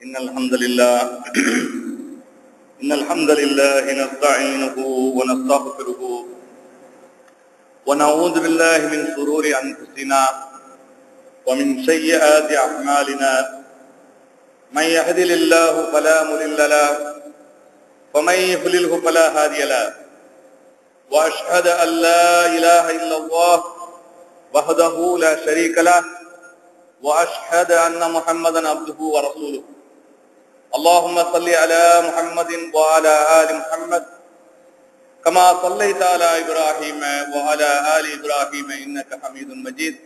إن الحمد لله إن الحمد لله نستعينه ونستغفره ونعوذ بالله من شرور أنفسنا ومن سيئات أعمالنا من يهدل الله فلا مضل له ومن يضلله فلا هادي له وأشهد أن لا إله إلا الله وحده لا شريك له واشهد ان محمدا عبده ورسوله اللهم صل على محمد وعلى ال محمد كما صليت على ابراهيم وعلى ال ابراهيم انك حميد مجيد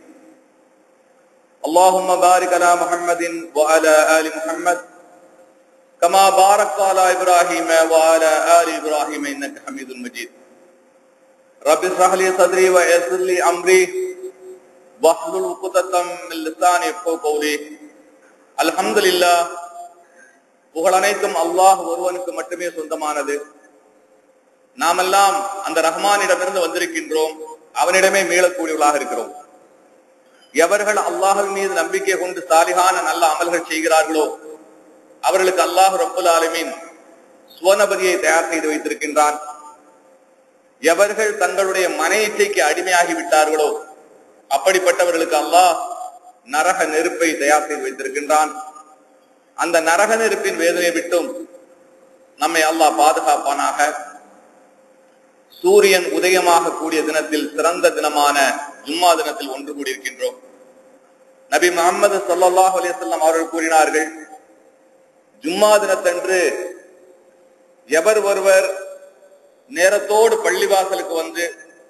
اللهم بارك على محمد وعلى ال محمد كما باركت على ابراهيم وعلى ال ابراهيم انك حميد مجيد رب اشرح لي صدري ويسر لي امري واحلل عقدة من لساني يفقهوا قولي الحمد لله புகழ் அனைத்தும் அல்லாஹ் ஒருவனுக்கு மட்டுமே சொந்தமானது நாமெல்லாம் அந்த ரஹ்மானிடமிருந்து வந்திருக்கின்றோம் அவனிடமே மீளக்கூடியவர்களாக இருக்கிறோம் எவர்கள் அல்லாஹின் மீது நம்பிக்கை கொண்டு சாலிகான நல்ல அமல்கள் செய்கிறார்களோ அவர்களுக்கு அல்லாஹ் ரப்புல் ஆலமீன் சுவனபதியை தயார் செய்து வைத்திருக்கின்றான் எவர்கள் தங்களுடைய மன இச்சைக்கு அடிமையாகி விட்டார்களோ அப்படிப்பட்டவர்களுக்கு அல்லாஹ் நரக நெருப்பை தயார் செய்து வைத்திருக்கின்றான் அந்த நரக நெருப்பின் வேதனை விட்டும் நம்மை அல்லாஹ் பாதுகாப்பானாக சூரியன் உதயமாக கூடிய தினத்தில் சிறந்த தினமான ஜும்மா தினத்தில் ஒன்று கூடியிருக்கின்றோம் நபி முகமது சல்லாஹ் அலிசல்லாம் அவர்கள் கூறினார்கள் ஜும்மா தினத்தன்று எவர் ஒருவர் நேரத்தோடு பள்ளிவாசலுக்கு வந்து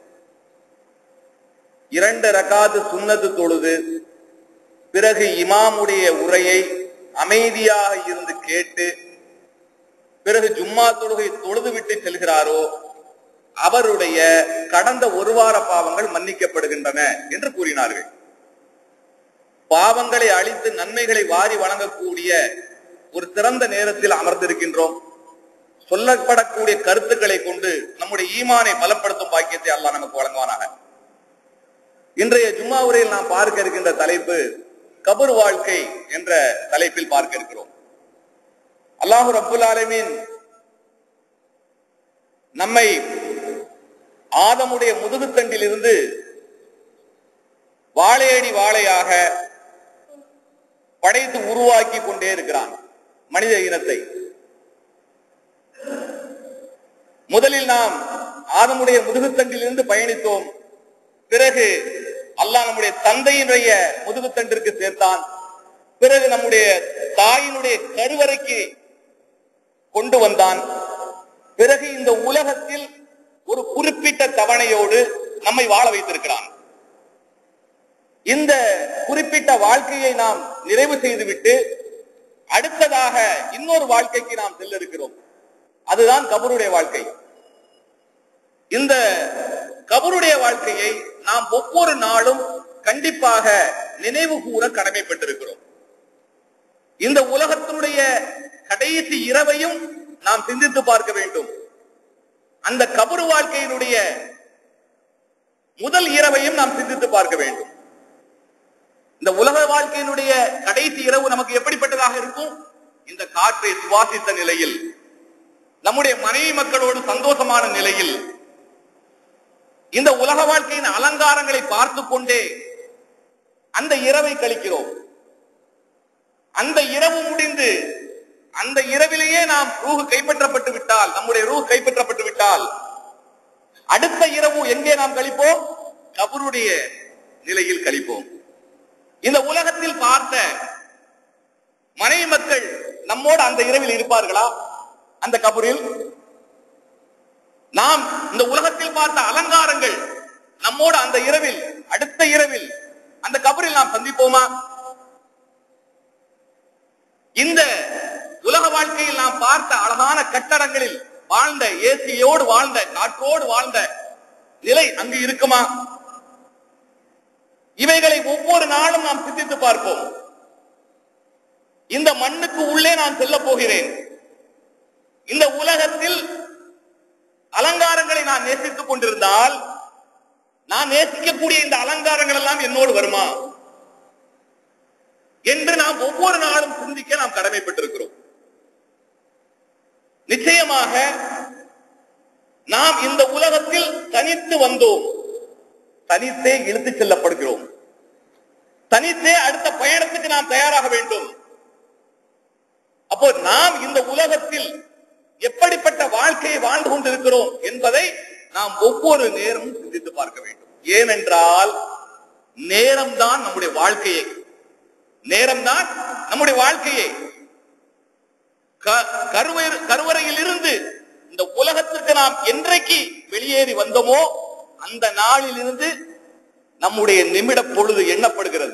இரண்டு ரகாது சுண்ணத்து தொழுது பிறகு இமாமுடைய உரையை அமைதியாக இருந்து கேட்டு பிறகு ஜும்மா தொழுகை தொழுது விட்டு செல்கிறாரோ அவருடைய கடந்த ஒரு வார பாவங்கள் மன்னிக்கப்படுகின்றன என்று கூறினார்கள் பாவங்களை அழித்து நன்மைகளை வாரி வழங்கக்கூடிய ஒரு சிறந்த நேரத்தில் அமர்ந்திருக்கின்றோம் சொல்லப்படக்கூடிய கருத்துக்களை கொண்டு நம்முடைய ஈமானை பலப்படுத்தும் பாக்கியத்தை அல்லாஹ் நமக்கு வழங்குவானாக இன்றைய ஜும்மா உரையில் நாம் பார்க்க இருக்கின்ற தலைப்பு கபர் வாழ்க்கை என்ற தலைப்பில் பார்க்க இருக்கிறோம் அல்லாஹு ரப்புல் ஆலமீன் நம்மை ஆதமுடைய முதுகுத்தண்டில் இருந்து வாழையடி வாழையாக படைத்து உருவாக்கி கொண்டே இருக்கிறான் மனித இனத்தை முதலில் நாம் ஆதமுடைய முதுகுத்தண்டில் இருந்து பயணித்தோம் பிறகு அல்லாஹ் நம்முடைய தந்தையினுடைய முதுகுத்தண்டிற்கு சேர்த்தான் பிறகு நம்முடைய தாயினுடைய கருவறைக்கு கொண்டு வந்தான் பிறகு இந்த உலகத்தில் ஒரு குறிப்பிட்ட தவணையோடு நம்மை வாழ வைத்திருக்கிறான் இந்த குறிப்பிட்ட வாழ்க்கையை நாம் நிறைவு செய்துவிட்டு அடுத்ததாக இன்னொரு வாழ்க்கைக்கு நாம் செல்ல இருக்கிறோம் அதுதான் கபருடைய வாழ்க்கை இந்த கபருடைய வாழ்க்கையை நாம் ஒவ்வொரு நாளும் கண்டிப்பாக நினைவு கூற கடமைப்பட்டிருக்கிறோம் இந்த உலகத்தினுடைய கடைசி இரவையும் நாம் சிந்தித்து பார்க்க வேண்டும் அந்த கபரு வாழ்க்கையினுடைய முதல் இரவையும் நாம் சிந்தித்து பார்க்க வேண்டும் இந்த உலக வாழ்க்கையினுடைய கடைசி இரவு நமக்கு எப்படிப்பட்டதாக இருக்கும் இந்த காற்றை சுவாசித்த நிலையில் நம்முடைய மனைவி மக்களோடு சந்தோஷமான நிலையில் இந்த உலக வாழ்க்கையின் அலங்காரங்களை பார்த்து கொண்டே அந்த இரவை கழிக்கிறோம் அந்த இரவு முடிந்து அந்த இரவிலேயே நாம் ரூஹு கைப்பற்றப்பட்டு விட்டால் நம்முடைய ரூஹ் கைப்பற்றப்பட்டு விட்டால் அடுத்த இரவு எங்கே நாம் கழிப்போம் கபருடைய நிலையில் கழிப்போம் இந்த உலகத்தில் பார்த்த மனைவி மக்கள் நம்மோடு அந்த இரவில் இருப்பார்களா அந்த கபரில் நாம் இந்த உலகத்தில் பார்த்த அலங்காரங்கள் நம்மோடு அந்த இரவில் அடுத்த இரவில் அந்த கபரில் நாம் சந்திப்போமா இந்த உலக வாழ்க்கையில் நாம் பார்த்த அழகான கட்டடங்களில் வாழ்ந்த ஏசியோடு வாழ்ந்த காற்றோடு வாழ்ந்த நிலை அங்கு இருக்குமா இவைகளை ஒவ்வொரு நாளும் நாம் சிந்தித்து பார்ப்போம் இந்த மண்ணுக்கு உள்ளே நான் செல்ல போகிறேன் இந்த உலகத்தில் அலங்காரங்களை நான் நேசித்துக் கொண்டிருந்தால் நான் நேசிக்கக்கூடிய இந்த அலங்காரங்கள் எல்லாம் என்னோடு வருமா என்று நாம் ஒவ்வொரு நாளும் சிந்திக்க நாம் கடமைப்பட்டிருக்கிறோம் நிச்சயமாக நாம் இந்த உலகத்தில் தனித்து வந்தோம் தனித்தே இழுத்துச் செல்லப்படுகிறோம் தனித்தே அடுத்த பயணத்துக்கு நாம் தயாராக வேண்டும் அப்போ நாம் இந்த உலகத்தில் எப்படிப்பட்ட வாழ்க்கையை வாழ்ந்து கொண்டிருக்கிறோம் என்பதை நாம் ஒவ்வொரு நேரமும் சிந்தித்து பார்க்க வேண்டும் ஏனென்றால் நேரம்தான் நம்முடைய வாழ்க்கையை நேரம்தான் நம்முடைய வாழ்க்கையை க- கருவறை- கருவறையில் இருந்து இந்த உலகத்திற்கு நாம் என்றைக்கு வெளியேறி வந்தோமோ அந்த நாளில் இருந்து நம்முடைய நிமிட பொழுது எண்ணப்படுகிறது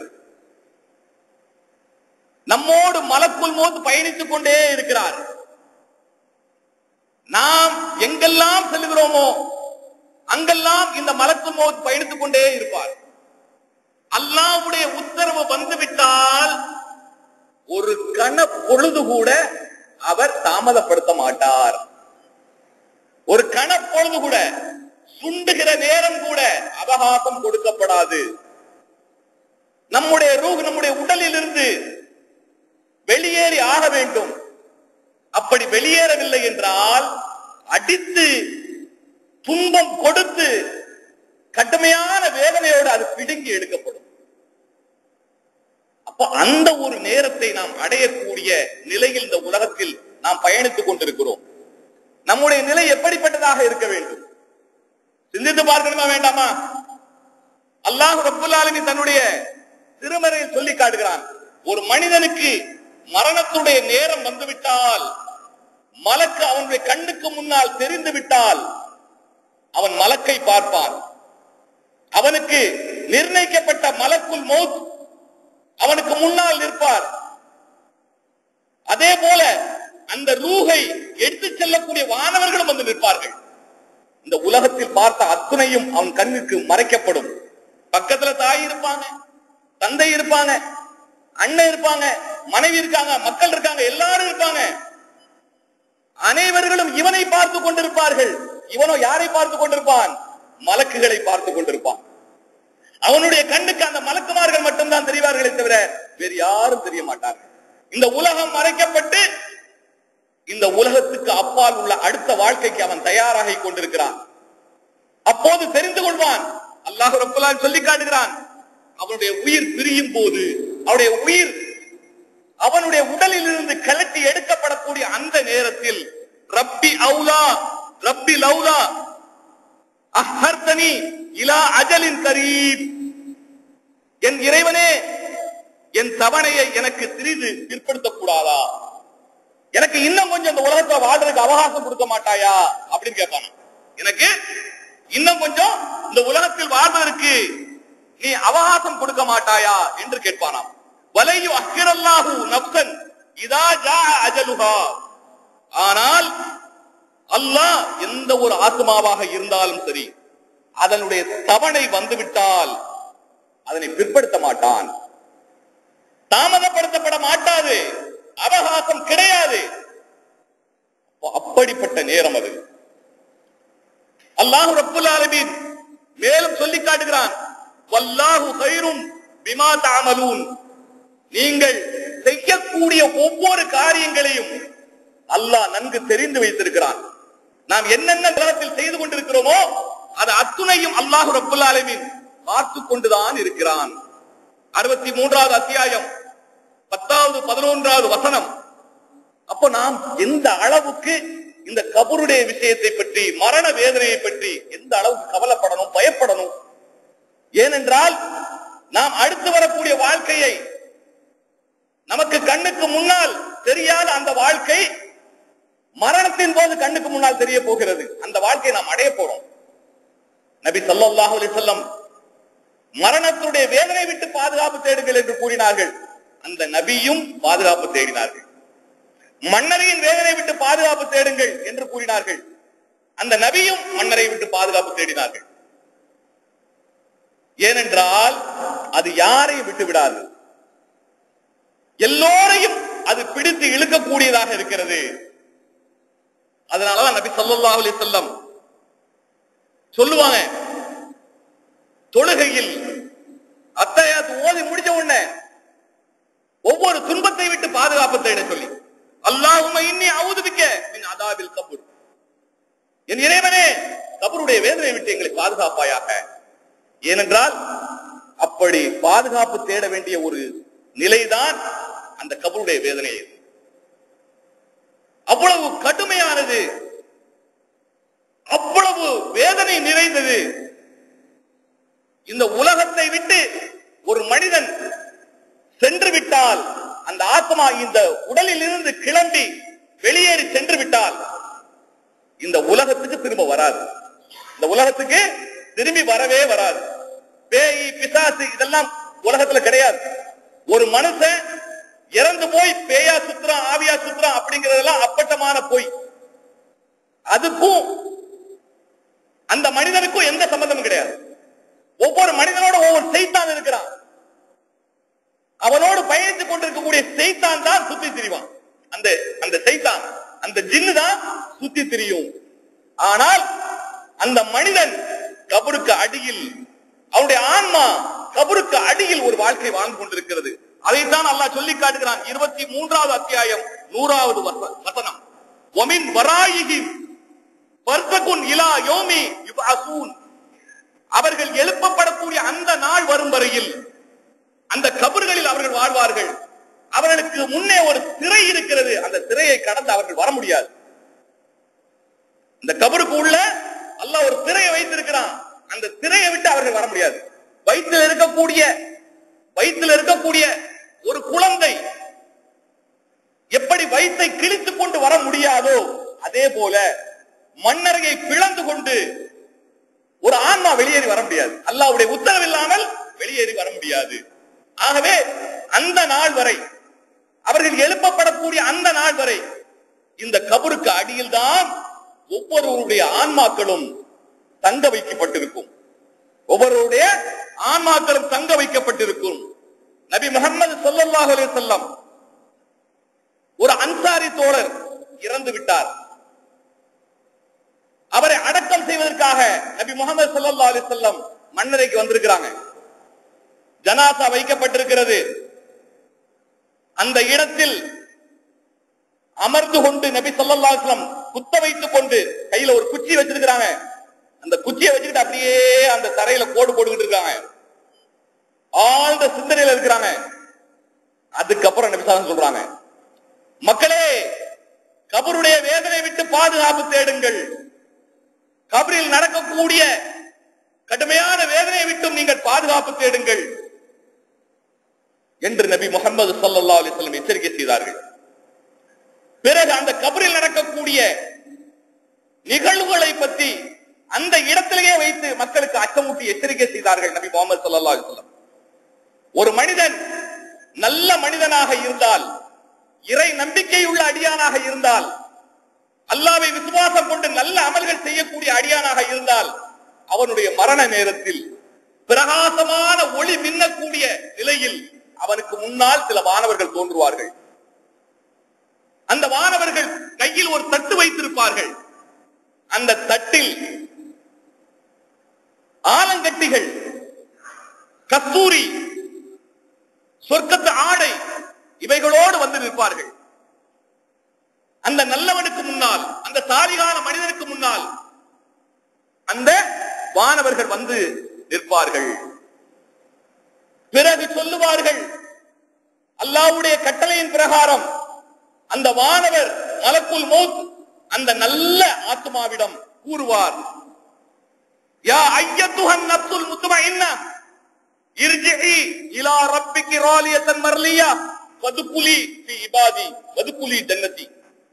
நம்மோடு மலக்குள் மோது பயணித்துக் கொண்டே இருக்கிறார் நாம் எங்கெல்லாம் செல்கிறோமோ அங்கெல்லாம் இந்த மலக்குள் மோது பயணித்துக் கொண்டே இருப்பார் அல்லாஹ்வுடைய உத்தரவு வந்துவிட்டால் ஒரு கண பொழுது கூட அவர் தாமதப்படுத்த மாட்டார் ஒரு கண பொழுது கூட சுண்டுகிற நேரம் கூட அவகாசம் கொடுக்கப்படாது நம்முடைய ரூஹ் நம்முடைய உடலில் இருந்து வெளியேறி ஆக வேண்டும் அப்படி வெளியேறவில்லை என்றால் அடித்து துன்பம் கொடுத்து கடுமையான வேதனையோடு அது பிடுங்கி எடுக்கப்படும் அப்ப அந்த ஒரு நேரத்தை நாம் அடையக்கூடிய நிலையில் இந்த உலகத்தில் நாம் பயணித்துக் கொண்டிருக்கிறோம் நம்முடைய நிலை எப்படிப்பட்டதாக இருக்க வேண்டும் சிந்தித்து பார்க்கணுமா வேண்டாமா அல்லாஹ் ரப்புல் ஆலமீன் தன்னுடைய திருமறையில் சொல்லி காட்டுகிறான் ஒரு மனிதனுக்கு மரணத்துடைய நேரம் வந்துவிட்டால் மலக்கு அவனுடைய கண்ணுக்கு முன்னால் தெரிந்து விட்டால் அவன் மலக்கை பார்ப்பான் அவனுக்கு நிர்ணயிக்கப்பட்ட மலக்குள் மௌத் அவனுக்கு முன்னால் நிற்பார் அதே போல அந்த ரூகை எடுத்துச் செல்லக்கூடிய வானவர்களும் வந்து நிற்பார்கள் இந்த உலகத்தில் பார்த்த அத்துணையும் அவன் கண்ணுக்கு மறைக்கப்படும் பக்கத்துல தாய் இருப்பாங்க தந்தை இருப்பாங்க அண்ணன் இருப்பாங்க மனைவி இருக்காங்க மக்கள் இருக்காங்க எல்லாரும் இருப்பாங்க அனைவர்களும் இவனை பார்த்து கொண்டிருப்பார்கள் இவனோ யாரை பார்த்து கொண்டிருப்பான் மலக்குகளை பார்த்து கொண்டிருப்பான் அவனுடைய கண்ணுக்கு அந்த மலக்குமார்கள் மட்டும்தான் தெரிவார்களே தவிர வேறு யாரும் தெரிய மாட்டார்கள் இந்த உலகம் மறைக்கப்பட்டு இந்த உலகத்துக்கு அப்பால் உள்ள அடுத்த வாழ்க்கைக்கு அவன் தயாராகி கொண்டிருக்கிறான் அப்போது தெரிந்து கொள்வான் அல்லாஹ் ரப்புல்லான் சொல்லி காட்டுகிறான் அவனுடைய உயிர் பிரியும் போது அவனுடைய உயிர் அவனுடைய உடலில் இருந்து கலட்டி எடுக்கப்படக்கூடிய அந்த நேரத்தில் ரப்பி அவுலா ரப்பி லவுலா அஹர்தனி இலா அஜலின் கரீப் என் இறைவனே என் தவணையை எனக்கு சிறிது பிற்படுத்தக் கூடாதா எனக்கு இன்னும் கொஞ்சம் இந்த உலகத்துல வாழ்றதுக்கு அவகாசம் கொடுக்க மாட்டாயா அப்படின்னு கேட்பான் எனக்கு இன்னும் கொஞ்சம் இந்த உலகத்தில் வாழ்வதற்கு நீ அவகாசம் கொடுக்க மாட்டாயா என்று கேட்பானாம் வலையு அக்கிரல்லாஹு நப்சன் இதா ஜா அஜலுஹா ஆனால் அல்லாஹ் எந்த ஒரு ஆத்மாவாக இருந்தாலும் சரி அதனுடைய தவணை வந்துவிட்டால் அதனை பிற்படுத்த மாட்டான் தாமதப்படுத்தப்பட மாட்டாது அவகாசம் கிடையாது அப்போ அப்படிப்பட்ட நேரம் அது அல்லாஹு ரப்புல் ஆலமீன் மேலும் சொல்லி காட்டுகிறான் வல்லாஹு கைரும் பிமா தாமலூன் நீங்கள் செய்யக்கூடிய ஒவ்வொரு காரியங்களையும் அல்லாஹ் நன்கு தெரிந்து வைத்திருக்கிறான் நாம் என்னென்ன உலகத்தில் செய்து கொண்டிருக்கிறோமோ அது அத்துணையும் அல்லாஹு ரப்புல் ஆலமீன் பார்த்து கொண்டுதான் இருக்கிறான் அறுபத்தி மூன்றாவது அத்தியாயம் பத்தாவது பதினொன்றாவது வசனம் அப்போ நாம் எந்த அளவுக்கு இந்த கபருடைய விஷயத்தை பற்றி மரண வேதனையை பற்றி எந்த அளவுக்கு கவலைப்படணும் பயப்படணும் ஏனென்றால் நாம் அடுத்து வரக்கூடிய வாழ்க்கையை நமக்கு கண்ணுக்கு முன்னால் தெரியாத அந்த வாழ்க்கை மரணத்தின் போது கண்ணுக்கு முன்னால் தெரிய போகிறது அந்த வாழ்க்கையை நாம் அடைய போறோம் நபி ஸல்லல்லாஹு அலைஹி வஸல்லம் மரணத்துடைய வேதனை விட்டு பாதுகாப்பு தேடுங்கள் என்று கூறினார்கள் அந்த நபியும் பாதுகாப்பு தேடினார்கள் மன்னரையின் வேதனை விட்டு பாதுகாப்பு தேடுங்கள் என்று கூறினார்கள் அந்த நபியும் மன்னரை விட்டு பாதுகாப்பு தேடினார்கள் ஏனென்றால் அது யாரையும் விட்டு விடாது எல்லோரையும் அது பிடித்து இழுக்கக்கூடியதாக இருக்கிறது அதனாலதான் நபி ஸல்லல்லாஹு அலைஹி வஸல்லம் சொல்லுவாங்க தொழுகையில் அத்தையாத்து ஓதி முடிச்ச உடனே பாதுகாப்பு தேட சொல்லி அல்லாஹும்ம இன்னி அவுதுபிக்க மின் அதாபில் கபூர் என் இறைவனே கபருடைய வேதனை விட்டு எங்களை பாதுகாப்பாயாக ஏனென்றால் அப்படி பாதுகாப்பு தேட வேண்டிய ஒரு நிலைதான் அந்த கபருடைய வேதனை அவ்வளவு கடுமையானது அவ்வளவு வேதனை நிறைந்தது இந்த உலகத்தை விட்டு ஒரு மனிதன் சென்று விட்டால் அந்த ஆத்மா இந்த உடலில் இருந்து கிளம்பி வெளியேறி சென்று விட்டால் இந்த உலகத்துக்கு திரும்ப வராது இந்த உலகத்துக்கு திரும்பி வரவே வராது பேய் பிசாசு இதெல்லாம் உலகத்துல கிடையாது ஒரு மனுஷன் இறந்து போய் பேயா சுத்துறான் ஆவியா சுத்துறான் அப்படிங்கறதெல்லாம் அப்பட்டமான போய் அதுக்கும் அந்த மனிதனுக்கும் எந்த சம்பந்தமும் கிடையாது ஒவ்வொரு மனிதனோட ஒவ்வொரு செய்தான் இருக்கிறான் அவனோடு பயணித்துக் கொண்டிருக்கக்கூடிய செய்தான் தான் சுத்தி திரிவான் அந்த அந்த செய்தான் அந்த ஜின்னு தான் சுத்தி திரியும் ஆனால் அந்த மனிதன் கபருக்கு அடியில் அவனுடைய ஆன்மா கபருக்கு அடியில் ஒரு வாழ்க்கை வாழ்ந்து கொண்டிருக்கிறது அதைத்தான் அல்லாஹ் சொல்லி காட்டுகிறான் இருபத்தி மூன்றாவது அத்தியாயம் நூறாவது வச- வசனம் ஒமின் வராயிகி பர்சகுன் இலா யோமி யுபஅசூன் அவர்கள் எழுப்பப்படக்கூடிய அந்த நாள் வரும் வரையில் அந்த கபறுகளில் அவர்கள் வாழ்வார்கள் அவர்களுக்கு முன்னே ஒரு திரை இருக்கிறது அந்த திரையை கடந்து அவர்கள் வர முடியாது இந்த கபருக்கு உள்ள அல்லாஹ் ஒரு திரையை வைத்திருக்கிறான் அந்த திரையை விட்டு அவர்கள் வர முடியாது வயிற்றில் இருக்கக்கூடிய வயிற்றில் இருக்கக்கூடிய ஒரு குழந்தை எப்படி வயிற்றை கிழித்துக் கொண்டு வர முடியாதோ அதே போல மண்ணறையை பிளந்து கொண்டு ஒரு ஆன்மா வெளியேறி வர முடியாது அல்லாஹ்வுடைய உத்தரவு இல்லாமல் வெளியேறி வர முடியாது ஆகவே அந்த நாள் வரை அவர்கள் எழுப்பப்படக்கூடிய அந்த நாள் வரை இந்த கபருக்கு அடியில் தான் ஒவ்வொருவருடைய ஆன்மாக்களும் தங்க வைக்கப்பட்டிருக்கும் ஒவ்வொருவருடைய ஆன்மாக்களும் தங்க வைக்கப்பட்டிருக்கும் நபி முகமது ஸல்லல்லாஹு அலைஹி வஸல்லம் ஒரு அன்சாரி தோழர் இறந்து விட்டார் அவரை அடக்கம் செய்வதற்காக நபி முகமது ஸல்லல்லாஹு அலைஹி வஸல்லம் மன்னரைக்கு வந்திருக்கிறாங்க ஜனாசா வைக்கப்பட்டிருக்கிறது அந்த இடத்தில் அமர்ந்து கொண்டு நபி ஸல்லல்லாஹு அலைஹி வஸல்லம் குத்த வைத்துக் கொண்டு கையில ஒரு குச்சி வச்சிருக்கிறாங்க அந்த குச்சியை வச்சுக்கிட்டு அப்படியே அந்த தரையில கோடு போட்டுக்கிட்டு இருக்காங்க ஆழ்ந்த சிந்தனையில இருக்கிறாங்க அதுக்கப்புறம் நபி ஸல்லல்லாஹு அலைஹி வஸல்லம் சொல்றாங்க மக்களே கபருடைய வேதனை விட்டு பாதுகாப்பு தேடுங்கள் கபரில் நடக்கக்கூடிய கடுமையான வேதனையை விட்டும் நீங்கள் பாதுகாப்பு தேடுங்கள் என்று நபி முகமது ஸல்லல்லாஹு அலைஹி வஸல்லம் எச்சரிக்கை செய்தார்கள் பிறகு அந்த கபரில் நடக்கக்கூடிய நிகழ்வுகளை பற்றி அந்த இடத்திலேயே வைத்து மக்களுக்கு அச்சமூட்டி எச்சரிக்கை செய்தார்கள் நபி முகமது ஸல்லல்லாஹு அலைஹி வஸல்லம் ஒரு மனிதன் நல்ல மனிதனாக இருந்தால் இறை நம்பிக்கையுள்ள அடியானாக இருந்தால் அல்லாவை விசுவாசம் கொண்டு நல்ல அமல்கள் செய்யக்கூடிய அடியானாக இருந்தால் அவனுடைய மரண நேரத்தில் பிரகாசமான ஒளி மின்னக்கூடிய நிலையில் அவனுக்கு முன்னால் சில வானவர்கள் தோன்றுவார்கள் அந்த வானவர்கள் கையில் ஒரு தட்டு வைத்திருப்பார்கள் அந்த தட்டில் ஆலங்கட்டிகள் கஸ்தூரி சொர்க்கத்து ஆடை இவைகளோடு வந்து நிற்பார்கள் அந்த நல்லவனுக்கு முன்னால் அந்த சாலிகான மனிதனுக்கு முன்னால் அந்த வானவர்கள் வந்து நிற்பார்கள் பிறகு சொல்லுவார்கள் அல்லாஹ்வுடைய கட்டளையின் பிரகாரம் அந்த வானவர் மலக்குல் மௌத் அந்த நல்ல ஆத்மாவிடம் கூறுவார் யா ஐயத்துஹன் நப்சுல் முத்மஇன்னா இர்ஜிஇ இலா ரப்பிகி ராலியத்தன் மர்லியா வதுகுலி ஃபி இபாதி வதுகுலி ஜன்னதி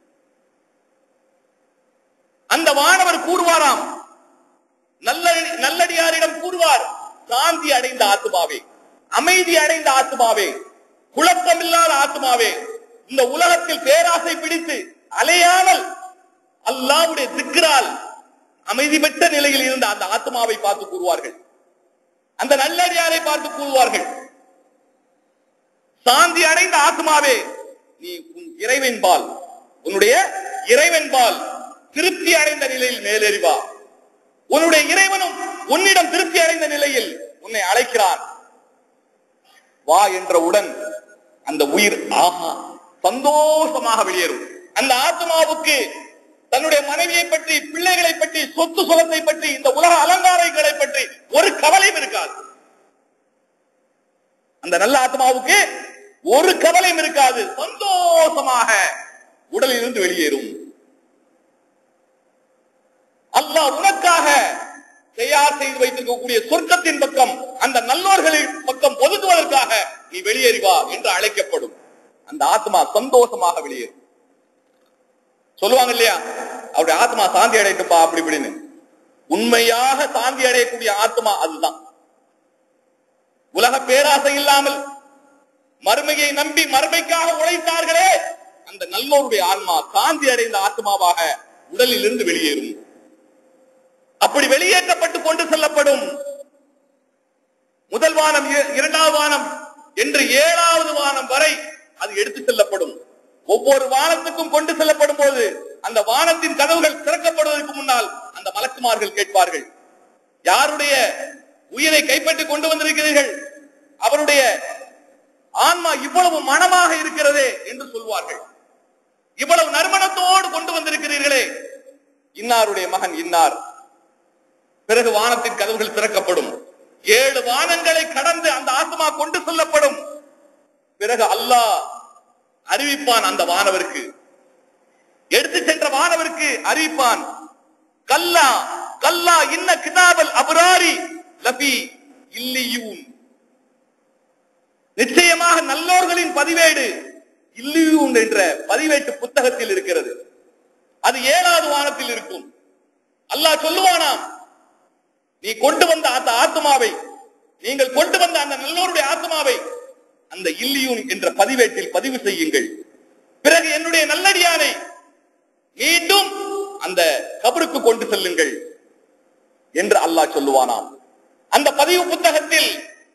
அந்த வானவர் கூறுவாராம் நல்ல நல்லடியாரிடம் கூறுவார் சாந்தி அடைந்த ஆத்மாவே அமைதி அடைந்த ஆத்மாவே குழப்பமில்லாத ஆத்மாவே இந்த உலகத்தில் பேராசை பிடித்து அலையாமல் அல்லாவுடைய திக்ரால் அமைதி பெற்ற நிலையில் இருந்த அந்த ஆத்மாவை பார்த்து கூறுவார்கள் அந்த நல்லடியாரை பார்த்து கூறுவார்கள் சாந்தி அடைந்த ஆத்மாவே நீ உன் இறைவன்பால் உன்னுடைய இறைவன்பால் திருப்தி அடைந்த நிலையில் மேலேறிவா உன்னுடைய இறைவனும் உன்னிடம் திருப்தி அடைந்த நிலையில் உன்னை அழைக்கிறான் வா என்றவுடன் அந்த உயிர் ஆஹா சந்தோஷமாக வெளியேறும் அந்த ஆத்மாவுக்கு தன்னுடைய மனைவியை பற்றி பிள்ளைகளை பற்றி சொத்து சுகத்தை பற்றி இந்த உலக அலங்காரங்களை பற்றி ஒரு கவலையும் இருக்காது அந்த நல்ல ஆத்மாவுக்கு ஒரு கவலையும் இருக்காது சந்தோஷமாக உடலில் இருந்து வெளியேறும் அல்லாஹ் உனக்காக தயார் செய்து வைத்திருக்கக்கூடிய சொர்க்கத்தின் பக்கம் அந்த நல்லோர்களின் பக்கம் ஒதுக்குவதற்காக நீ வெளியேறி வா என்று அழைக்கப்படும் அந்த ஆத்மா சந்தோஷமாக வெளியேறும் சொல்லுவாங்க இல்லையா அவருடைய ஆத்மா சாந்தி அடையட்டுப்பா அப்படி இப்படின்னு உண்மையாக சாந்தி அடையக்கூடிய ஆத்மா அதுதான் உலக பேராசை இல்லாமல் மறுமையை நம்பி மறுமைக்காக உழைத்தார்களே அந்த நல்லோருடைய ஆன்மா சாந்தி அடைந்த ஆத்மாவாக உடலில் இருந்து வெளியேறும் அப்படி வெளியேற்றப்பட்டு கொண்டு செல்லப்படும் முதல் வானம் இ- இரண்டாவது வானம் என்று ஏழாவது வானம் வரை அது எடுத்து செல்லப்படும் ஒவ்வொரு வானத்துக்கும் கொண்டு செல்லப்படும் போது அந்த வானத்தின் கதவுகள் திறக்கப்படுவதற்கு முன்னால் அந்த மலக்குமார்கள் கேட்பார்கள் யாருடைய உயிரை கைப்பற்றி கொண்டு வந்திருக்கிறீர்கள் அவருடைய ஆன்மா இவ்வளவு மனமாக இருக்கிறதே என்று சொல்வார்கள் இவ்வளவு நறுமணத்தோடு கொண்டு வந்திருக்கிறீர்களே இன்னாருடைய மகன் இன்னார் பிறகு வானத்தின் கதவுகள் திறக்கப்படும் ஏழு வானங்களை கடந்து அந்த ஆத்மா கொண்டு செல்லப்படும் பிறகு அல்லாஹ் அறிவிப்பான் அந்த வானவருக்கு எடுத்து சென்ற வானவருக்கு அறிவிப்பான் கல்லா கல்லா இன்ன கிதாபல் அபராரி லபி இல்லியூன் நிச்சயமாக நல்லோர்களின் பதிவேடு இல்லியூன் என்ற பதிவேட்டு புத்தகத்தில் இருக்கிறது அது ஏழாவது வானத்தில் இருக்கும் அல்லாஹ் சொல்லுவானாம் நீ கொண்டு வந்த அந்த ஆத்மாவை நீங்கள் கொண்டு வந்த அந்த நல்லோருடைய ஆத்மாவை அந்த இல்லியூன் என்ற பதிவேட்டில் பதிவு செய்யுங்கள் பிறகு என்னுடைய நல்லடியானை மீண்டும் அந்த கபருக்கு கொண்டு செல்லுங்கள் என்று அல்லாஹ் சொல்லுவானாம் அந்த பதிவு புத்தகத்தில்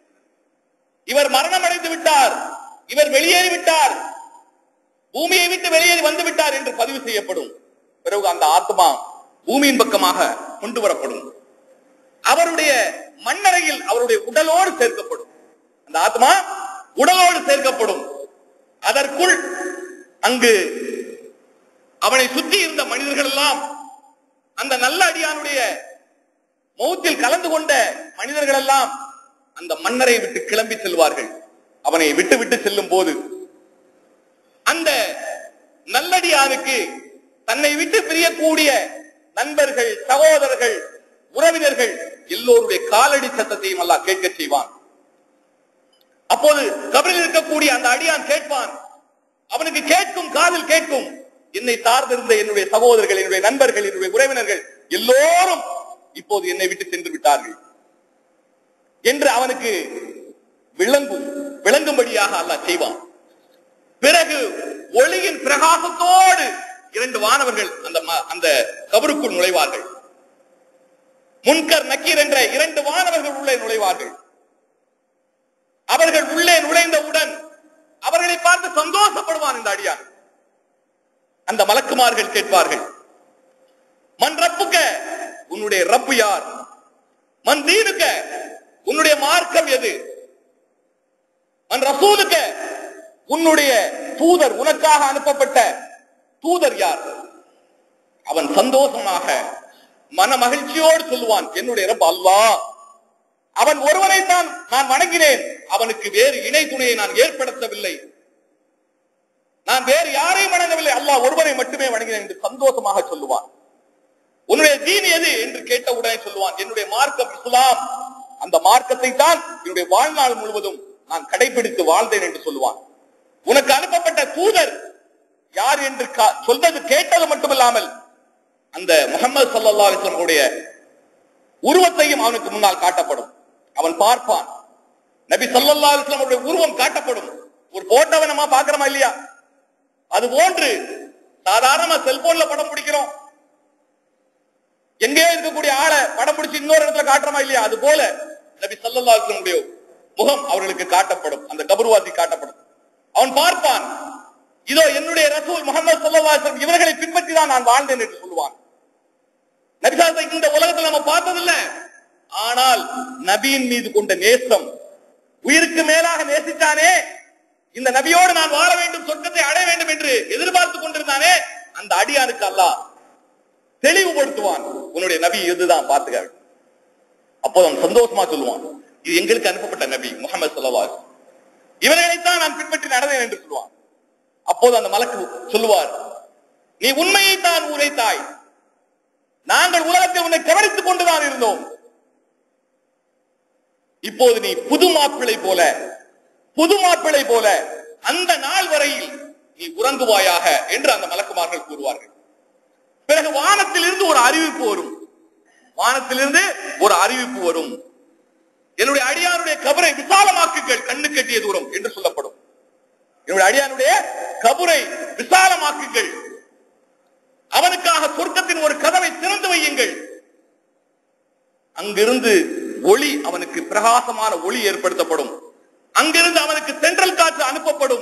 இவர் மரணம் அடைந்து விட்டார் இவர் வெளியேறி விட்டார் பூமியை விட்டு வெளியேறி வந்து விட்டார் என்று பதிவு செய்யப்படும் பிறகு அந்த ஆத்மா பூமியின் பக்கமாக கொண்டு வரப்படும் அவருடைய மண்ணறையில் அவருடைய உடலோடு சேர்க்கப்படும் அந்த ஆத்மா உடலோடு சேர்க்கப்படும் அதற்குள் அங்கு அவனை சுற்றி இருந்த மனிதர்கள் எல்லாம் அந்த நல்ல அடியானுடைய மௌத்தில் கலந்து கொண்ட மனிதர்கள் எல்லாம் அந்த மன்னரை விட்டு கிளம்பி செல்வார்கள் அவனை விட்டு விட்டு செல்லும் போது அந்த நல்லடியானுக்கு தன்னை விட்டு பிரியக்கூடிய நண்பர்கள் சகோதரர்கள் உறவினர்கள் எல்லோருடைய காலடி சத்தத்தையும் அல்லாஹ் கேட்க செய்வான் அப்போது கபரில் இருக்கக்கூடிய அந்த அடியான் கேட்பான் அவனுக்கு கேட்கும் காதில் கேட்கும் என்னை சார்ந்திருந்த என்னுடைய சகோதரர்கள் என்னுடைய நண்பர்கள் என்னுடைய உறவினர்கள் எல்லோரும் இப்போது என்னை விட்டு சென்று விட்டார்கள் என்று அவனுக்கு விளங்கும் விளங்கும்படியாக அல்லாஹ் செய்வான் பிறகு ஒளியின் பிரகாசத்தோடு இரண்டு வானவர்கள் அந்த ம- அந்த கபருக்குள் நுழைவார்கள் முன்கர் நக்கீர் என்ற இரண்டு வானவர்கள் உள்ளே நுழைவார்கள் அவர்கள் உள்ளே நுழைந்தவுடன் அவர்களை பார்த்து சந்தோஷப்படுவான் இந்த அடியான் அந்த மலக்குமார்கள் கேட்பார்கள் மன் ரப்புக்க உன்னுடைய ரப்பு யார் மன் தீனுக்க உன்னுடைய மார்க்கம் எது மன் ரசூலுக்க உன்னுடைய தூதர் உனக்காக அனுப்பப்பட்ட தூதர் யார் அவன் சந்தோஷமாக மன மகிழ்ச்சியோடு சொல்லுவான் என்னுடைய ரப் அல்லாஹ் அவன் ஒருவனை தான் நான் வணங்கினேன் அவனுக்கு வேறு இணை துணையை நான் ஏற்படுத்தவில்லை நான் வேறு யாரையும் வணங்கவில்லை அல்லாஹ் ஒருவனை மட்டுமே வணங்கினேன் என்று சந்தோஷமாக சொல்லுவான் உன்னுடைய தீன் எது என்று கேட்ட உடனே சொல்லுவான் என்னுடைய மார்க்கம் இஸ்லாம் அந்த மார்க்கத்தை தான் என்னுடைய வாழ்நாள் முழுவதும் நான் கடைபிடித்து வாழ்ந்தேன் என்று சொல்லுவான் உனக்கு அனுப்பப்பட்ட தூதர் யார் என்று கா- சொல்வது கேட்டது மட்டுமில்லாமல் அந்த முகமது சல்லா அலிஸ்லமுடைய உருவத்தையும் அவனுக்கு முன்னால் காட்டப்படும் அவன் பார்ப்பான் நபி சல்லல்லா அலிஸ்லமுடைய உருவம் காட்டப்படும் ஒரு போட்டோவை நம்ம பார்க்கிறோமா இல்லையா அது போன்று சாதாரண செல்போன்ல படம் பிடிக்கிறோம் எங்கே இருக்கக்கூடிய ஆளை படம் பிடிச்சு இன்னொரு இடத்துல காட்டுறோமா இல்லையா அது போல நபி சல்லல்லா அலிஸ்லமுடைய முகம் அவர்களுக்கு காட்டப்படும் அந்த கபருவாசி காட்டப்படும் அவன் பார்ப்பான் இதோ என்னுடைய ரசூல் முகமது சல்லல்லாஹு அலைஹி வஸல்லம் இவர்களை பின்பற்றி தான் நான் வாழ்ந்தேன் என்று சொல்லுவான் நபிசாசை இந்த உலகத்துல நம்ம பார்த்ததில்ல ஆனால் நபியின் மீது கொண்ட நேசம் உயிருக்கு மேலாக நேசித்தானே இந்த நபியோடு நான் வாழ வேண்டும் சொர்க்கத்தை அடைய வேண்டும் என்று எதிர்பார்த்து கொண்டிருந்தானே அந்த அடியானுக்கு அல்லாஹ் தெளிவுபடுத்துவான் உன்னுடைய நபி இதுதான் பார்த்துக்க அப்போ அவன் சந்தோஷமா சொல்லுவான் இது எங்களுக்கு அனுப்பப்பட்ட நபி முகமது சல்லல்லாஹு இவர்களைத்தான் நான் பின்பற்றி நடந்தேன் என்று சொல்லுவான் அப்போது அந்த மலக்கு சொல்லுவார் நீ உண்மையை தான் உரைத்தாய் நாங்கள் உலகத்தில் உன்னை கவனித்துக் கொண்டுதான் இருந்தோம் இப்போது நீ புது மாப்பிளை போல புது மாப்பிளை போல அந்த நாள் வரையில் நீ உறங்குவாயாக என்று அந்த மலக்குமார்கள் கூறுவார்கள் பிறகு வானத்திலிருந்து ஒரு அறிவிப்பு வரும் வானத்திலிருந்து ஒரு அறிவிப்பு வரும் என்னுடைய அடியானுடைய கபரை விசாலமாக்குங்கள் கண்ணு கட்டிய தூரம் என்று சொல்லப்படும் என்னுடைய அடியானுடைய கபரை விசாலமாக்குங்கள் அவனுக்காக சொர்க்கத்தின் ஒரு கதவை திறந்து வையுங்கள் அங்கிருந்து ஒளி அவனுக்கு பிரகாசமான ஒளி ஏற்படுத்தப்படும் அங்கிருந்து அவனுக்கு தென்றல் காற்று அனுப்பப்படும்